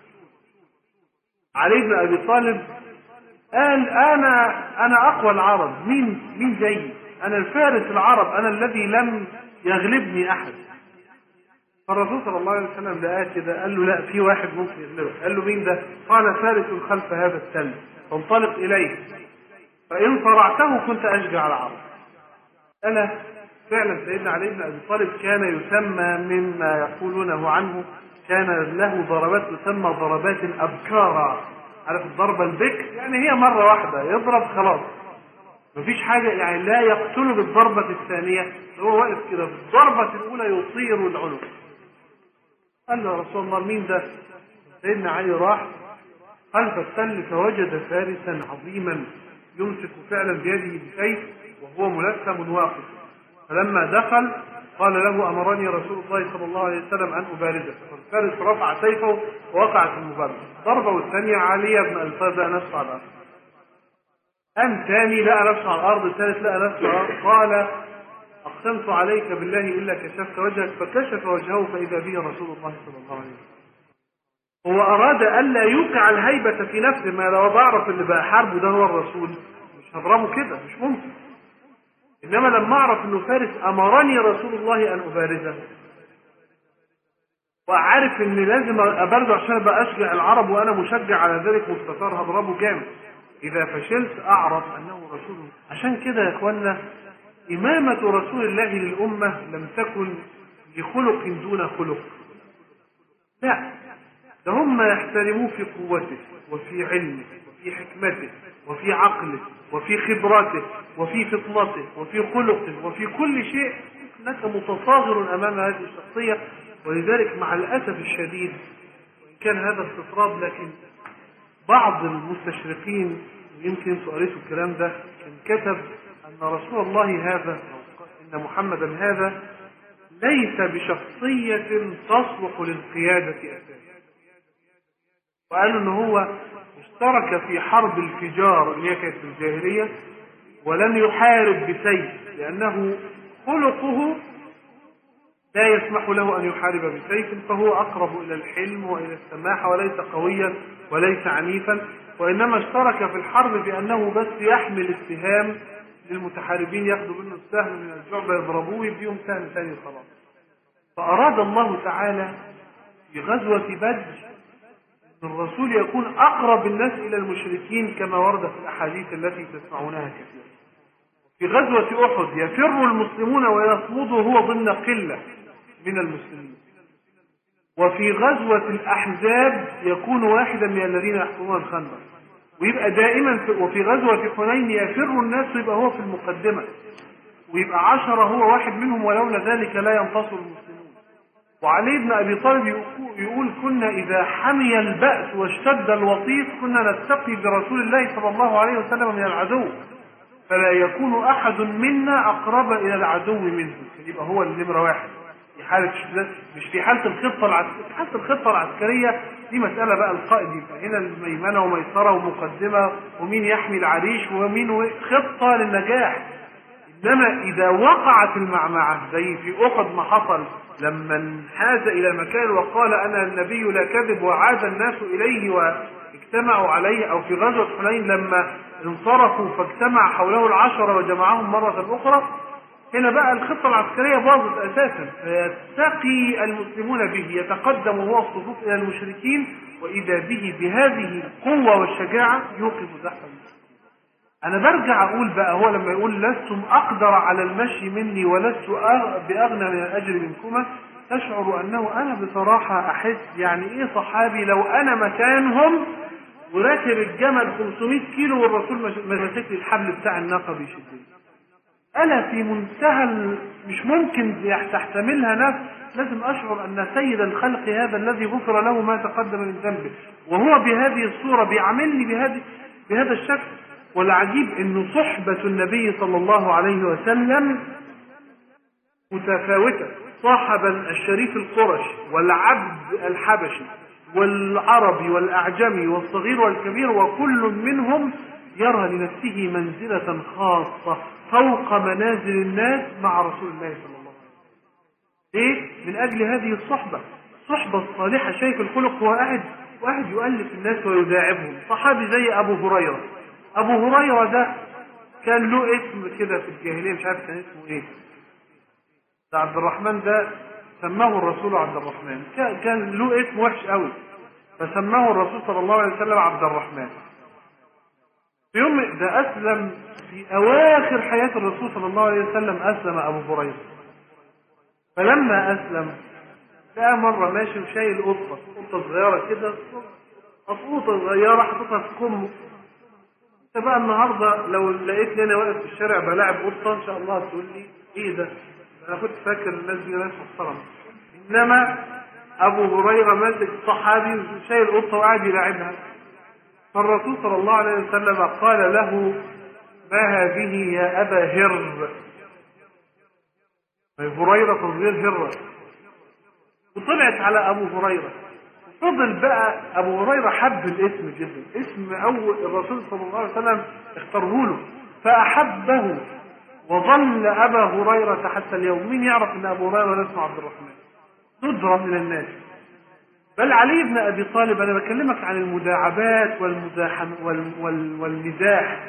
علي بن ابي طالب قال انا انا اقوى العرب مين مين زيي انا الفارس العرب انا الذي لم يغلبني احد فالرسول صلى الله عليه وسلم لقاه كده قال له لا في واحد ممكن يغلبك قال له مين ده قال فارس خلف هذا التل فانطلق اليه فان صرعته كنت اشجع العرب انا فعلا سيدنا علي بن ابي طالب كان يسمى مما يقولونه عنه كان له ضربات تسمى ضربات ابكارا عارف الضربه البكر يعني هي مره واحده يضرب خلاص مفيش حاجه يعني لا يقتله بالضربه الثانيه هو واقف كده بالضربه الاولى يطير العنق قال له يا رسول الله مين ده سيدنا علي راح خلف التل فوجد فارسا عظيما يمسك فعلا بيده بسيف وهو ملثم واقف فلما دخل قال له امرني رسول الله صلى الله عليه وسلم ان ابارزه فالفارس رفع سيفه ووقعت المبارزه ضربه والثانيه علي بن ابي طالب لقى نفسه على الارض قام ثاني لقى نفسه على الارض الثالث لقى نفسه على الارض قال اقسمت عليك بالله الا كشفت وجهك فكشف وجهه فاذا به رسول الله صلى الله عليه وسلم هو اراد الا يوقع الهيبه في نفسه ما لو بعرف اللي بقى حاربه ده هو الرسول مش هضربه كده مش ممكن انما لما اعرف انه فارس امرني رسول الله ان ابارزه وعارف ان لازم ابارزه عشان ابقى اشجع العرب وانا مشجع على ذلك مستثار هضربه جامد اذا فشلت اعرف انه رسول الله عشان كده يا اخوانا امامه رسول الله للامه لم تكن لخلق دون خلق لا ده هم يحترموه في قوته وفي علمه وفي حكمته وفي عقله وفي خبرته وفي فطنته وفي خلقه وفي كل شيء انك متصاغر امام هذه الشخصيه ولذلك مع الاسف الشديد وان كان هذا استطراد لكن بعض المستشرقين يمكن انتوا قريتوا الكلام ده كان كتب ان رسول الله هذا ان محمدا هذا ليس بشخصيه تصلح للقياده اساسا وقالوا ان هو اشترك في حرب الفجار اللي هي كانت في الجاهليه ولم يحارب بسيف لانه خلقه لا يسمح له ان يحارب بسيف فهو اقرب الى الحلم والى السماحه وليس قويا وليس عنيفا وانما اشترك في الحرب بانه بس يحمل السهام للمتحاربين ياخذوا منه السهم من الجعبه يضربوه يديهم سهم ثاني خلاص فاراد الله تعالى في غزوه بدر الرسول يكون أقرب الناس إلى المشركين كما ورد في الأحاديث التي تسمعونها كثيرا في غزوة أحد يفر المسلمون ويصمد وهو ضمن قلة من المسلمين وفي غزوة الأحزاب يكون واحدا من الذين يحكمون الخندق ويبقى دائما في وفي غزوة حنين يفر الناس ويبقى هو في المقدمة ويبقى عشرة هو واحد منهم ولولا ذلك لا ينتصر المسلمون وعلي بن أبي طالب يقو- يقول كنا إذا حمي البأس واشتد الوطيس كنا نتقي برسول الله صلى الله عليه وسلم من العدو فلا يكون أحد منا أقرب إلى العدو منه يبقى هو النمرة واحد في حالة مش في حالة الخطة العسكرية في حالة الخطة العسكرية دي مسألة بقى القائد يبقى هنا الميمنة وميسرة ومقدمة ومين يحمي العريش ومين و- خطة للنجاح انما اذا وقعت المعمعه زي في احد ما حصل لما انحاز الى مكان وقال انا النبي لا كذب وعاد الناس اليه واجتمعوا عليه او في غزوه حنين لما انصرفوا فاجتمع حوله العشره وجمعهم مره اخرى هنا بقى الخطه العسكريه باظت اساسا فيتقي المسلمون به يتقدم هو الصفوف الى المشركين واذا به بهذه القوه والشجاعه يوقف زحف المسلمين انا برجع اقول بقى هو لما يقول لستم اقدر على المشي مني ولست أغ- باغنى من الاجر منكما تشعر انه انا بصراحه احس يعني ايه صحابي لو انا مكانهم وراكب الجمل 500 كيلو والرسول مش- ماسك لي الحبل بتاع الناقه بيشدني انا في منتهى ال- مش ممكن تحتملها نفس لازم اشعر ان سيد الخلق هذا الذي غفر له ما تقدم من ذنبه وهو بهذه الصوره بيعاملني بهذه بهذا الشكل والعجيب ان صحبه النبي صلى الله عليه وسلم متفاوته صاحب الشريف القرشي والعبد الحبشي والعربي والاعجمي والصغير والكبير وكل منهم يرى لنفسه منزله خاصه فوق منازل الناس مع رسول الله صلى الله عليه وسلم ليه؟ من أجل هذه الصحبة الصحبة الصالحة شايف الخلق هو قاعد واحد يؤلف الناس ويداعبهم صحابي زي أبو هريرة أبو هريرة ده كان له اسم كده في الجاهلية مش عارف كان اسمه إيه ده عبد الرحمن ده سماه الرسول عبد الرحمن كان- كان له اسم وحش قوي فسماه الرسول صلى الله عليه وسلم عبد الرحمن في يوم ده أسلم في أواخر حياة الرسول صلى الله عليه وسلم أسلم أبو هريرة فلما أسلم لقى مرة ماشي وشايل قطة قطة صغيرة كده قطوطة صغيرة حاططها في كمه انت بقى النهارده لو لقيتني انا واقف في الشارع بلاعب قطة ان شاء الله هتقول لي ايه ده؟ انا كنت فاكر الناس دي ناس محترمة انما ابو هريرة ماسك صحابي وشايل قطة وقاعد يلاعبها فالرسول صلى الله عليه وسلم قال له ما هذه يا أبا هر هريرة تصغير هرة وطلعت على أبو هريرة فضل بقى أبو هريرة حب الاسم جدا اسم أول الرسول صلى الله عليه وسلم اختاره له فأحبه وظل أبا هريرة حتى اليوم مين يعرف أن أبو هريرة اسمه عبد الرحمن ندرة من الناس بل علي بن ابي طالب انا بكلمك عن المداعبات والمزاحم وال وال والمزاح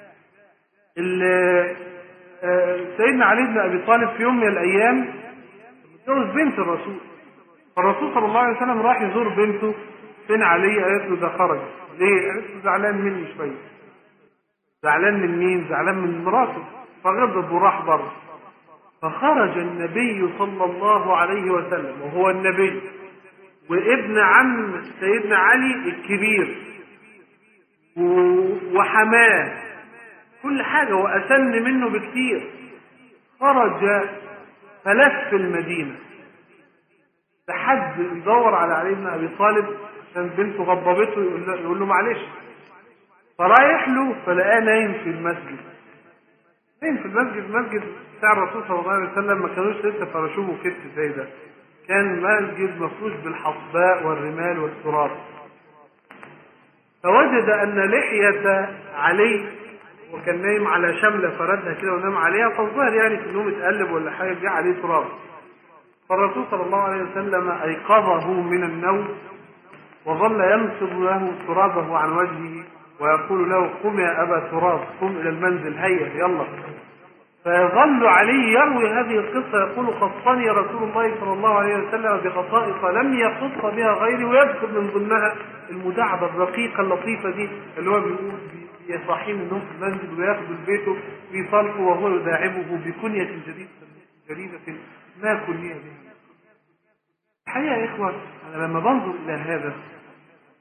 ال- آه، سيدنا علي بن ابي طالب في يوم من الايام متجوز بنت الرسول فالرسول صلى الله عليه وسلم راح يزور بنته فين علي قالت له ده خرج ليه؟ قالت له زعلان مني شويه زعلان من مين؟ زعلان من مراته فغضب وراح بره فخرج النبي صلى الله عليه وسلم وهو النبي وابن عم سيدنا علي الكبير و- وحماه كل حاجة وأسن منه بكثير خرج فلف المدينة لحد يدور على علي بن أبي طالب عشان بنته غضبته يقول له, يقول له معلش فرايح له فلقاه نايم في المسجد نايم في المسجد المسجد بتاع الرسول صلى الله عليه وسلم ما كانوش لسه فرشوه كتف زي ده كان مسجد مفروش بالحصباء والرمال والتراب فوجد ان لحية علي وكان نايم على شملة فردها كده ونام عليها فالظاهر يعني في النوم اتقلب ولا حاجة جه عليه تراب فالرسول صلى الله عليه وسلم ايقظه من النوم وظل ينصب له ترابه عن وجهه ويقول له قم يا ابا تراب قم الى المنزل هيا يلا فيظل علي يروي هذه القصة يقول خصني رسول الله صلى الله عليه وسلم بخصائص لم يخص بها غيري ويذكر من ضمنها المداعبة الرقيقة اللطيفة دي اللي هو بيقول يصحيه من النوم في المنزل وياخده لبيته ويصالحه وهو يداعبه بكنية جديدة جديدة ما كنية به الحقيقة يا إخوة أنا لما بنظر إلى هذا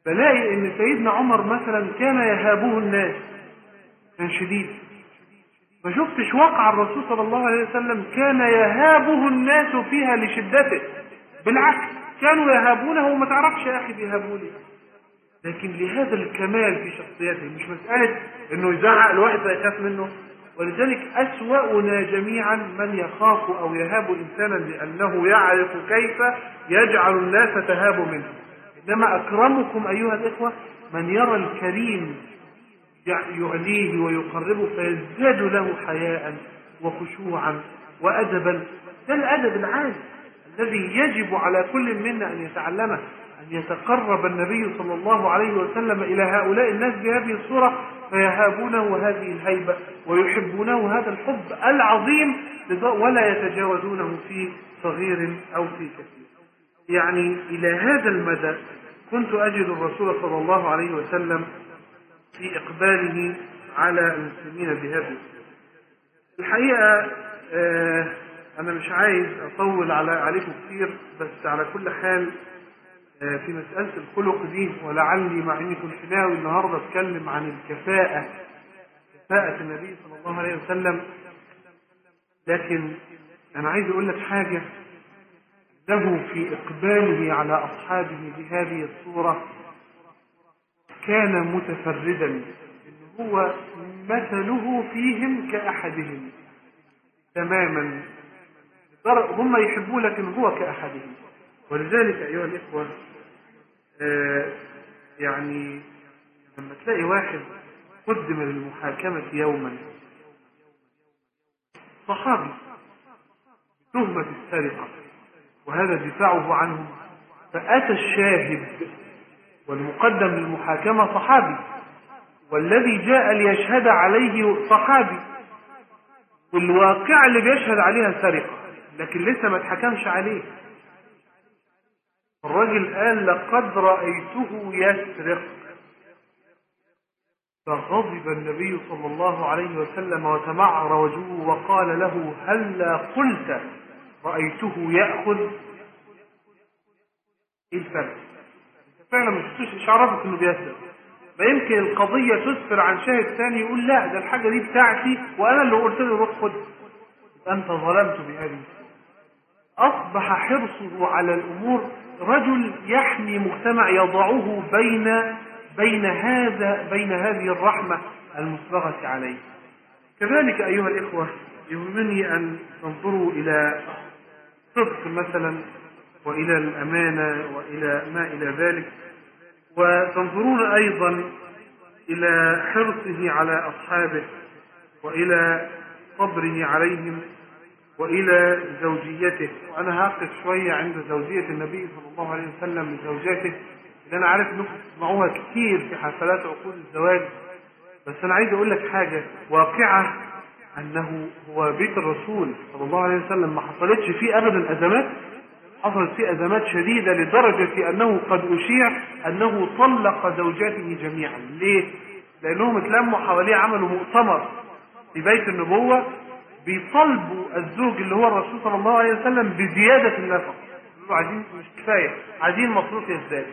بلاقي ان سيدنا عمر مثلا كان يهابه الناس كان شديد ما شفتش واقع الرسول صلى الله عليه وسلم كان يهابه الناس فيها لشدته بالعكس كانوا يهابونه وما تعرفش يا اخي بيهابوني لكن لهذا الكمال في شخصيته مش مسألة انه يزعق الواحد فيخاف منه ولذلك أسوأنا جميعا من يخاف أو يهاب إنسانا لأنه يعرف كيف يجعل الناس تهاب منه إنما أكرمكم أيها الإخوة من يرى الكريم يعليه ويقربه فيزداد له حياء وخشوعا وأدبا ده الأدب العادي الذي يجب على كل منا أن يتعلمه أن يتقرب النبي صلى الله عليه وسلم إلى هؤلاء الناس بهذه الصورة فيهابونه هذه الهيبة ويحبونه هذا الحب العظيم ولا يتجاوزونه في صغير أو في كثير يعني إلى هذا المدى كنت أجد الرسول صلى الله عليه وسلم في إقباله على المسلمين بهذه الحقيقة آه أنا مش عايز أطول على عليكم كثير بس على كل حال آه في مسألة الخلق دي ولعلي مع إني كنت ناوي النهاردة أتكلم عن الكفاءة كفاءة النبي صلى الله عليه وسلم لكن أنا عايز أقول لك حاجة له في إقباله على أصحابه بهذه الصورة كان متفردا إن هو مثله فيهم كأحدهم تماما هم يحبوه لكن هو كأحدهم ولذلك أيها الإخوة آه يعني لما تلاقي واحد قدم للمحاكمة يوما صحابي تهمة السرقة وهذا دفاعه عنهم فأتى الشاهد والمقدم للمحاكمة صحابي والذي جاء ليشهد عليه صحابي والواقع اللي بيشهد عليها سرقة لكن لسه ما اتحكمش عليه الرجل قال لقد رأيته يسرق فغضب النبي صلى الله عليه وسلم وتمعر وجهه وقال له هلا قلت رأيته يأخذ ايه الفرق فعلا ما شفتوش ايش عرفك انه بيسرق ما يمكن القضية تسفر عن شاهد ثاني يقول لا ده الحاجة دي بتاعتي وانا اللي قلت له روح خد انت ظلمت بهذه اصبح حرصه على الامور رجل يحمي مجتمع يضعه بين بين هذا بين هذه الرحمة المسبغة عليه كذلك أيها الإخوة يهمني أن تنظروا إلى صدق مثلا وإلى الأمانة وإلى ما إلى ذلك وتنظرون أيضا إلى حرصه على أصحابه وإلى صبره عليهم وإلى زوجيته وأنا هقف شوية عند زوجية النبي صلى الله عليه وسلم لزوجاته اللي أنا عارف إنكم تسمعوها كتير في حفلات عقود الزواج بس أنا عايز أقول لك حاجة واقعة أنه هو بيت الرسول صلى الله عليه وسلم ما حصلتش فيه أبدا أزمات حصلت فيه أزمات شديدة لدرجة أنه قد أشيع أنه طلق زوجاته جميعا ليه؟ لأنهم اتلموا حواليه عملوا مؤتمر في بيت النبوة بيطالبوا الزوج اللي هو الرسول صلى الله عليه وسلم بزيادة النفقة يقولوا عايزين مش كفاية عايزين مصروف يزداد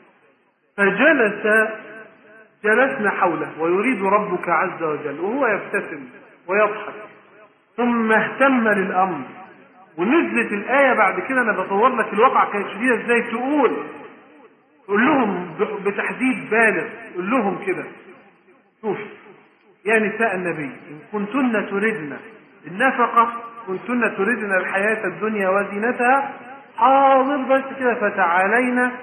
فجلس جلسنا حوله ويريد ربك عز وجل وهو يبتسم ويضحك ثم اهتم للأمر ونزلت الآية بعد كده أنا بصور لك الواقع كانت شديدة إزاي تقول تقول لهم بتحديد بالغ تقول لهم كده شوف يا نساء النبي إن كنتن تردن النفقة كنتن تردن الحياة الدنيا وزينتها حاضر بس كده فتعالينا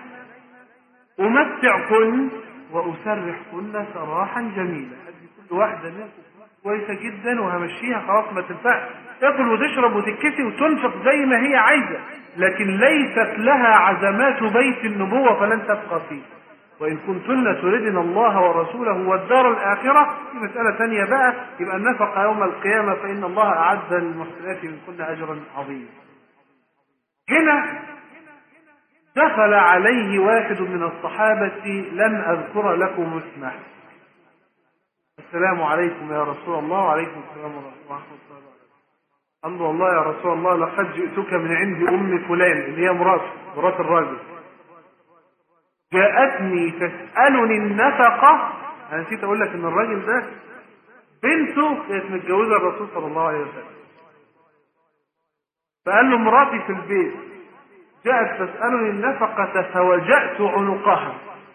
أمتعكن وأسرحكن سراحا جميلا كل واحدة منكم كويسة جدا وهمشيها خلاص ما تنفعش تاكل وتشرب وتتكسي وتنفق زي ما هي عايزة لكن ليست لها عزمات بيت النبوة فلن تبقى فيه وإن كنتن تردن الله ورسوله والدار الآخرة في مسألة ثانية بقى يبقى النفق يوم القيامة فإن الله أعد للمحسنات منكن أجرا عظيما هنا دخل عليه واحد من الصحابة لم أذكر لكم اسمه السلام عليكم يا رسول الله وعليكم السلام ورحمة الله وبركاته قال له والله يا رسول الله لقد جئتك من عند أم فلان اللي هي مرات مرات الراجل جاءتني تسألني النفقة أنا نسيت أقول لك إن الراجل ده بنته كانت متجوزة الرسول صلى الله عليه وسلم فقال له مراتي في البيت جاءت تسألني النفقة فوجأت عنقها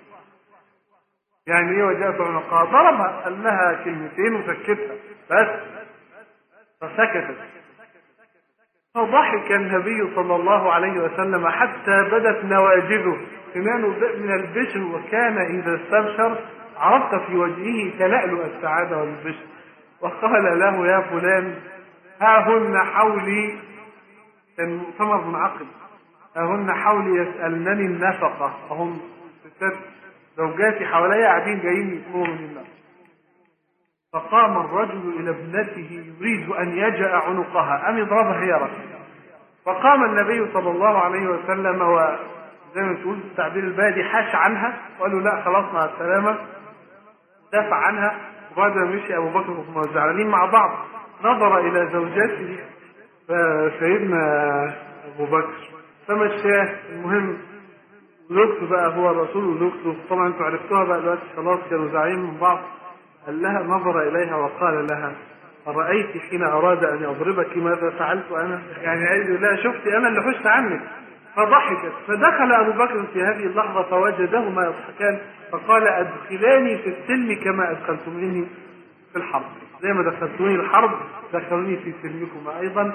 يعني ايه وجاءت عنقها ضربها قال لها كلمتين وسكتها بس فسكتت فضحك النبي صلى الله عليه وسلم حتى بدت نواجذه سنانه من البشر وكان إذا استبشر عرفت في وجهه تلألؤ السعادة والبشر وقال له يا فلان ها هن حولي كان مؤتمر منعقد ها هن حولي يسألنني النفقة وهم ستات زوجاتي حواليا قاعدين جايين يطلبوا من النفقة فقام الرجل إلى ابنته يريد أن يجأ عنقها أم يضربها هي رأسها فقام النبي صلى الله عليه وسلم وزي ما تقول التعبير البادي حاش عنها وقال له لا خلاص مع السلامة دافع عنها وبعد ما مشي أبو بكر وهم زعلانين مع بعض نظر إلى زوجاته فسيدنا أبو بكر فمشاه المهم زوجته بقى هو الرسول وزوجته طبعا انتوا عرفتوها بقى دلوقتي خلاص كانوا زعلانين من بعض قال لها نظر إليها وقال لها أرأيت حين أراد أن يضربك ماذا فعلت أنا يعني عايز يقول لها شفتي أنا اللي حشت عنك فضحكت فدخل أبو بكر في هذه اللحظة فوجدهما يضحكان فقال أدخلاني في السلم كما أدخلتموني في الحرب زي ما دخلتوني الحرب دخلوني في سلمكما أيضا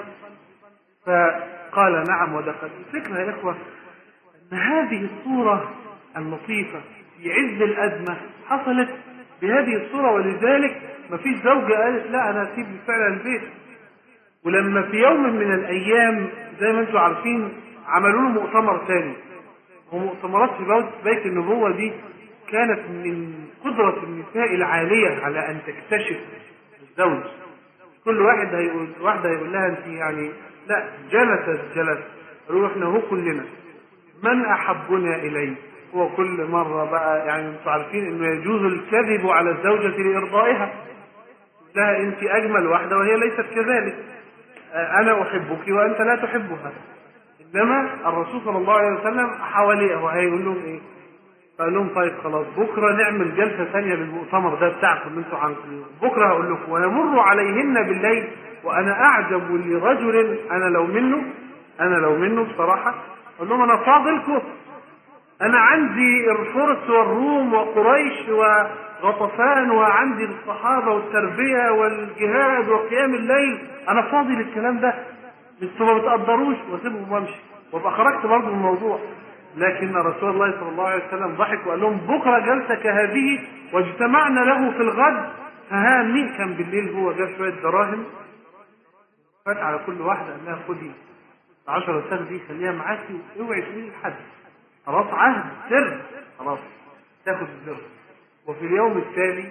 فقال نعم ودخل الفكرة يا إخوة أن هذه الصورة اللطيفة في عز الأزمة حصلت بهذه الصورة ولذلك ما فيش زوجة قالت لا أنا أسيب فعلا البيت ولما في يوم من الأيام زي ما أنتم عارفين عملوا له مؤتمر ثاني ومؤتمرات في بيت النبوة دي كانت من قدرة النساء العالية على أن تكتشف الزوج كل واحد هيقول واحدة هيقول لها أنت يعني لا جلست جلست قالوا احنا هو كلنا من أحبنا إليه هو كل مرة بقى يعني انتوا عارفين انه يجوز الكذب على الزوجة لإرضائها لها انت أجمل واحدة وهي ليست كذلك أنا أحبك وأنت لا تحبها إنما الرسول صلى الله عليه وسلم حواليه وهيقول لهم إيه فقال لهم طيب خلاص بكرة نعمل جلسة ثانية للمؤتمر ده بتاعكم انتوا عنكم بكرة هقول لكم ويمر عليهن بالليل وأنا أعجب لرجل أنا لو منه أنا لو منه بصراحة أقول لهم أنا فاضلكم أنا عندي الفرس والروم وقريش وغطفان وعندي الصحابة والتربية والجهاد وقيام الليل أنا فاضي للكلام ده انتوا ما بتقدروش واسيبهم وامشي وابقى خرجت برضه من الموضوع لكن رسول الله صلى الله عليه وسلم ضحك وقال لهم بكره جلسه كهذه واجتمعنا له في الغد فها مين كان بالليل هو جاب شويه دراهم فات على كل واحده قال لها خدي 10 سنه دي خليها معاكي واوعي تقولي لحد خلاص عهد سر خلاص تاخد الدرهم وفي اليوم التالي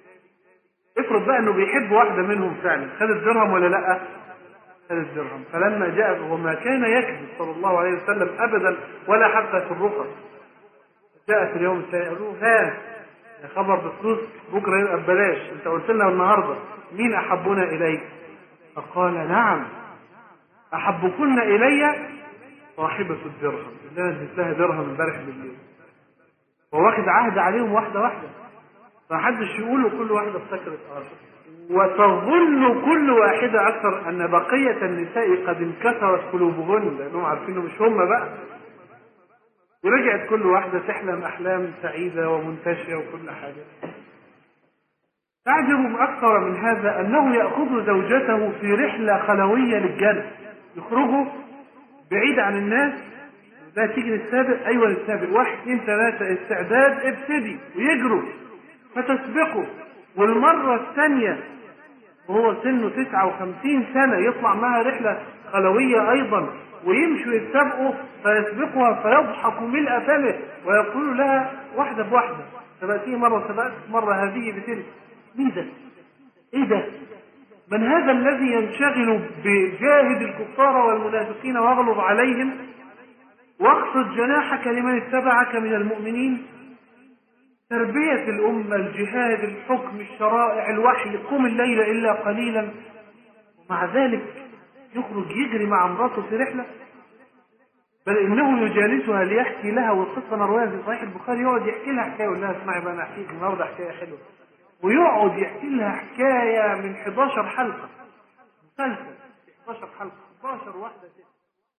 افرض بقى انه بيحب واحده منهم فعلا خد الدرهم ولا لا خد الدرهم فلما جاء وما كان يكذب صلى الله عليه وسلم ابدا ولا حتى في الرخص جاء في اليوم الثاني قالوا ها يا خبر بفلوس بكره يبقى ببلاش انت قلت لنا النهارده مين احبنا اليك فقال نعم احبكن الي صاحبة الدرهم اللي انا اديت لها درهم امبارح بالليل وواخد عهد عليهم واحدة واحدة فمحدش يقول له كل واحدة افتكرت اه وتظن كل واحدة أكثر أن بقية النساء قد انكسرت قلوبهن لأنهم عارفين مش هم بقى ورجعت كل واحدة تحلم أحلام سعيدة ومنتشرة وكل حاجة تعجب أكثر من هذا أنه يأخذ زوجته في رحلة خلوية للجنة يخرجوا بعيد عن الناس لا تيجي للسابق أيوة للسابق واحد اثنين ثلاثة استعداد ابتدي ويجروا فتسبقه والمرة الثانية وهو سنه 59 سنة يطلع معها رحلة خلوية أيضا ويمشوا يتسابقوا فيسبقها فيضحك ملء فمه ويقول لها واحدة بواحدة سبقتيه مرة سبقت مرة هذه بتلك مين ده؟ إيه ده؟ من هذا الذي ينشغل بجاهد الكفار والمنافقين واغلظ عليهم واخفض جناحك لمن اتبعك من المؤمنين تربية الأمة الجهاد الحكم الشرائع الوحي قم الليل إلا قليلا ومع ذلك يخرج يجري مع امراته في رحلة بل انه يجالسها ليحكي لها والقصه مرويه في صحيح البخاري يقعد يحكي لها حكايه يقول لها اسمعي بقى انا احكي لك النهارده حكايه حلوه ويقعد يحكي لها حكايه من 11 حلقه مسلسل 11 حلقه 11 واحده ست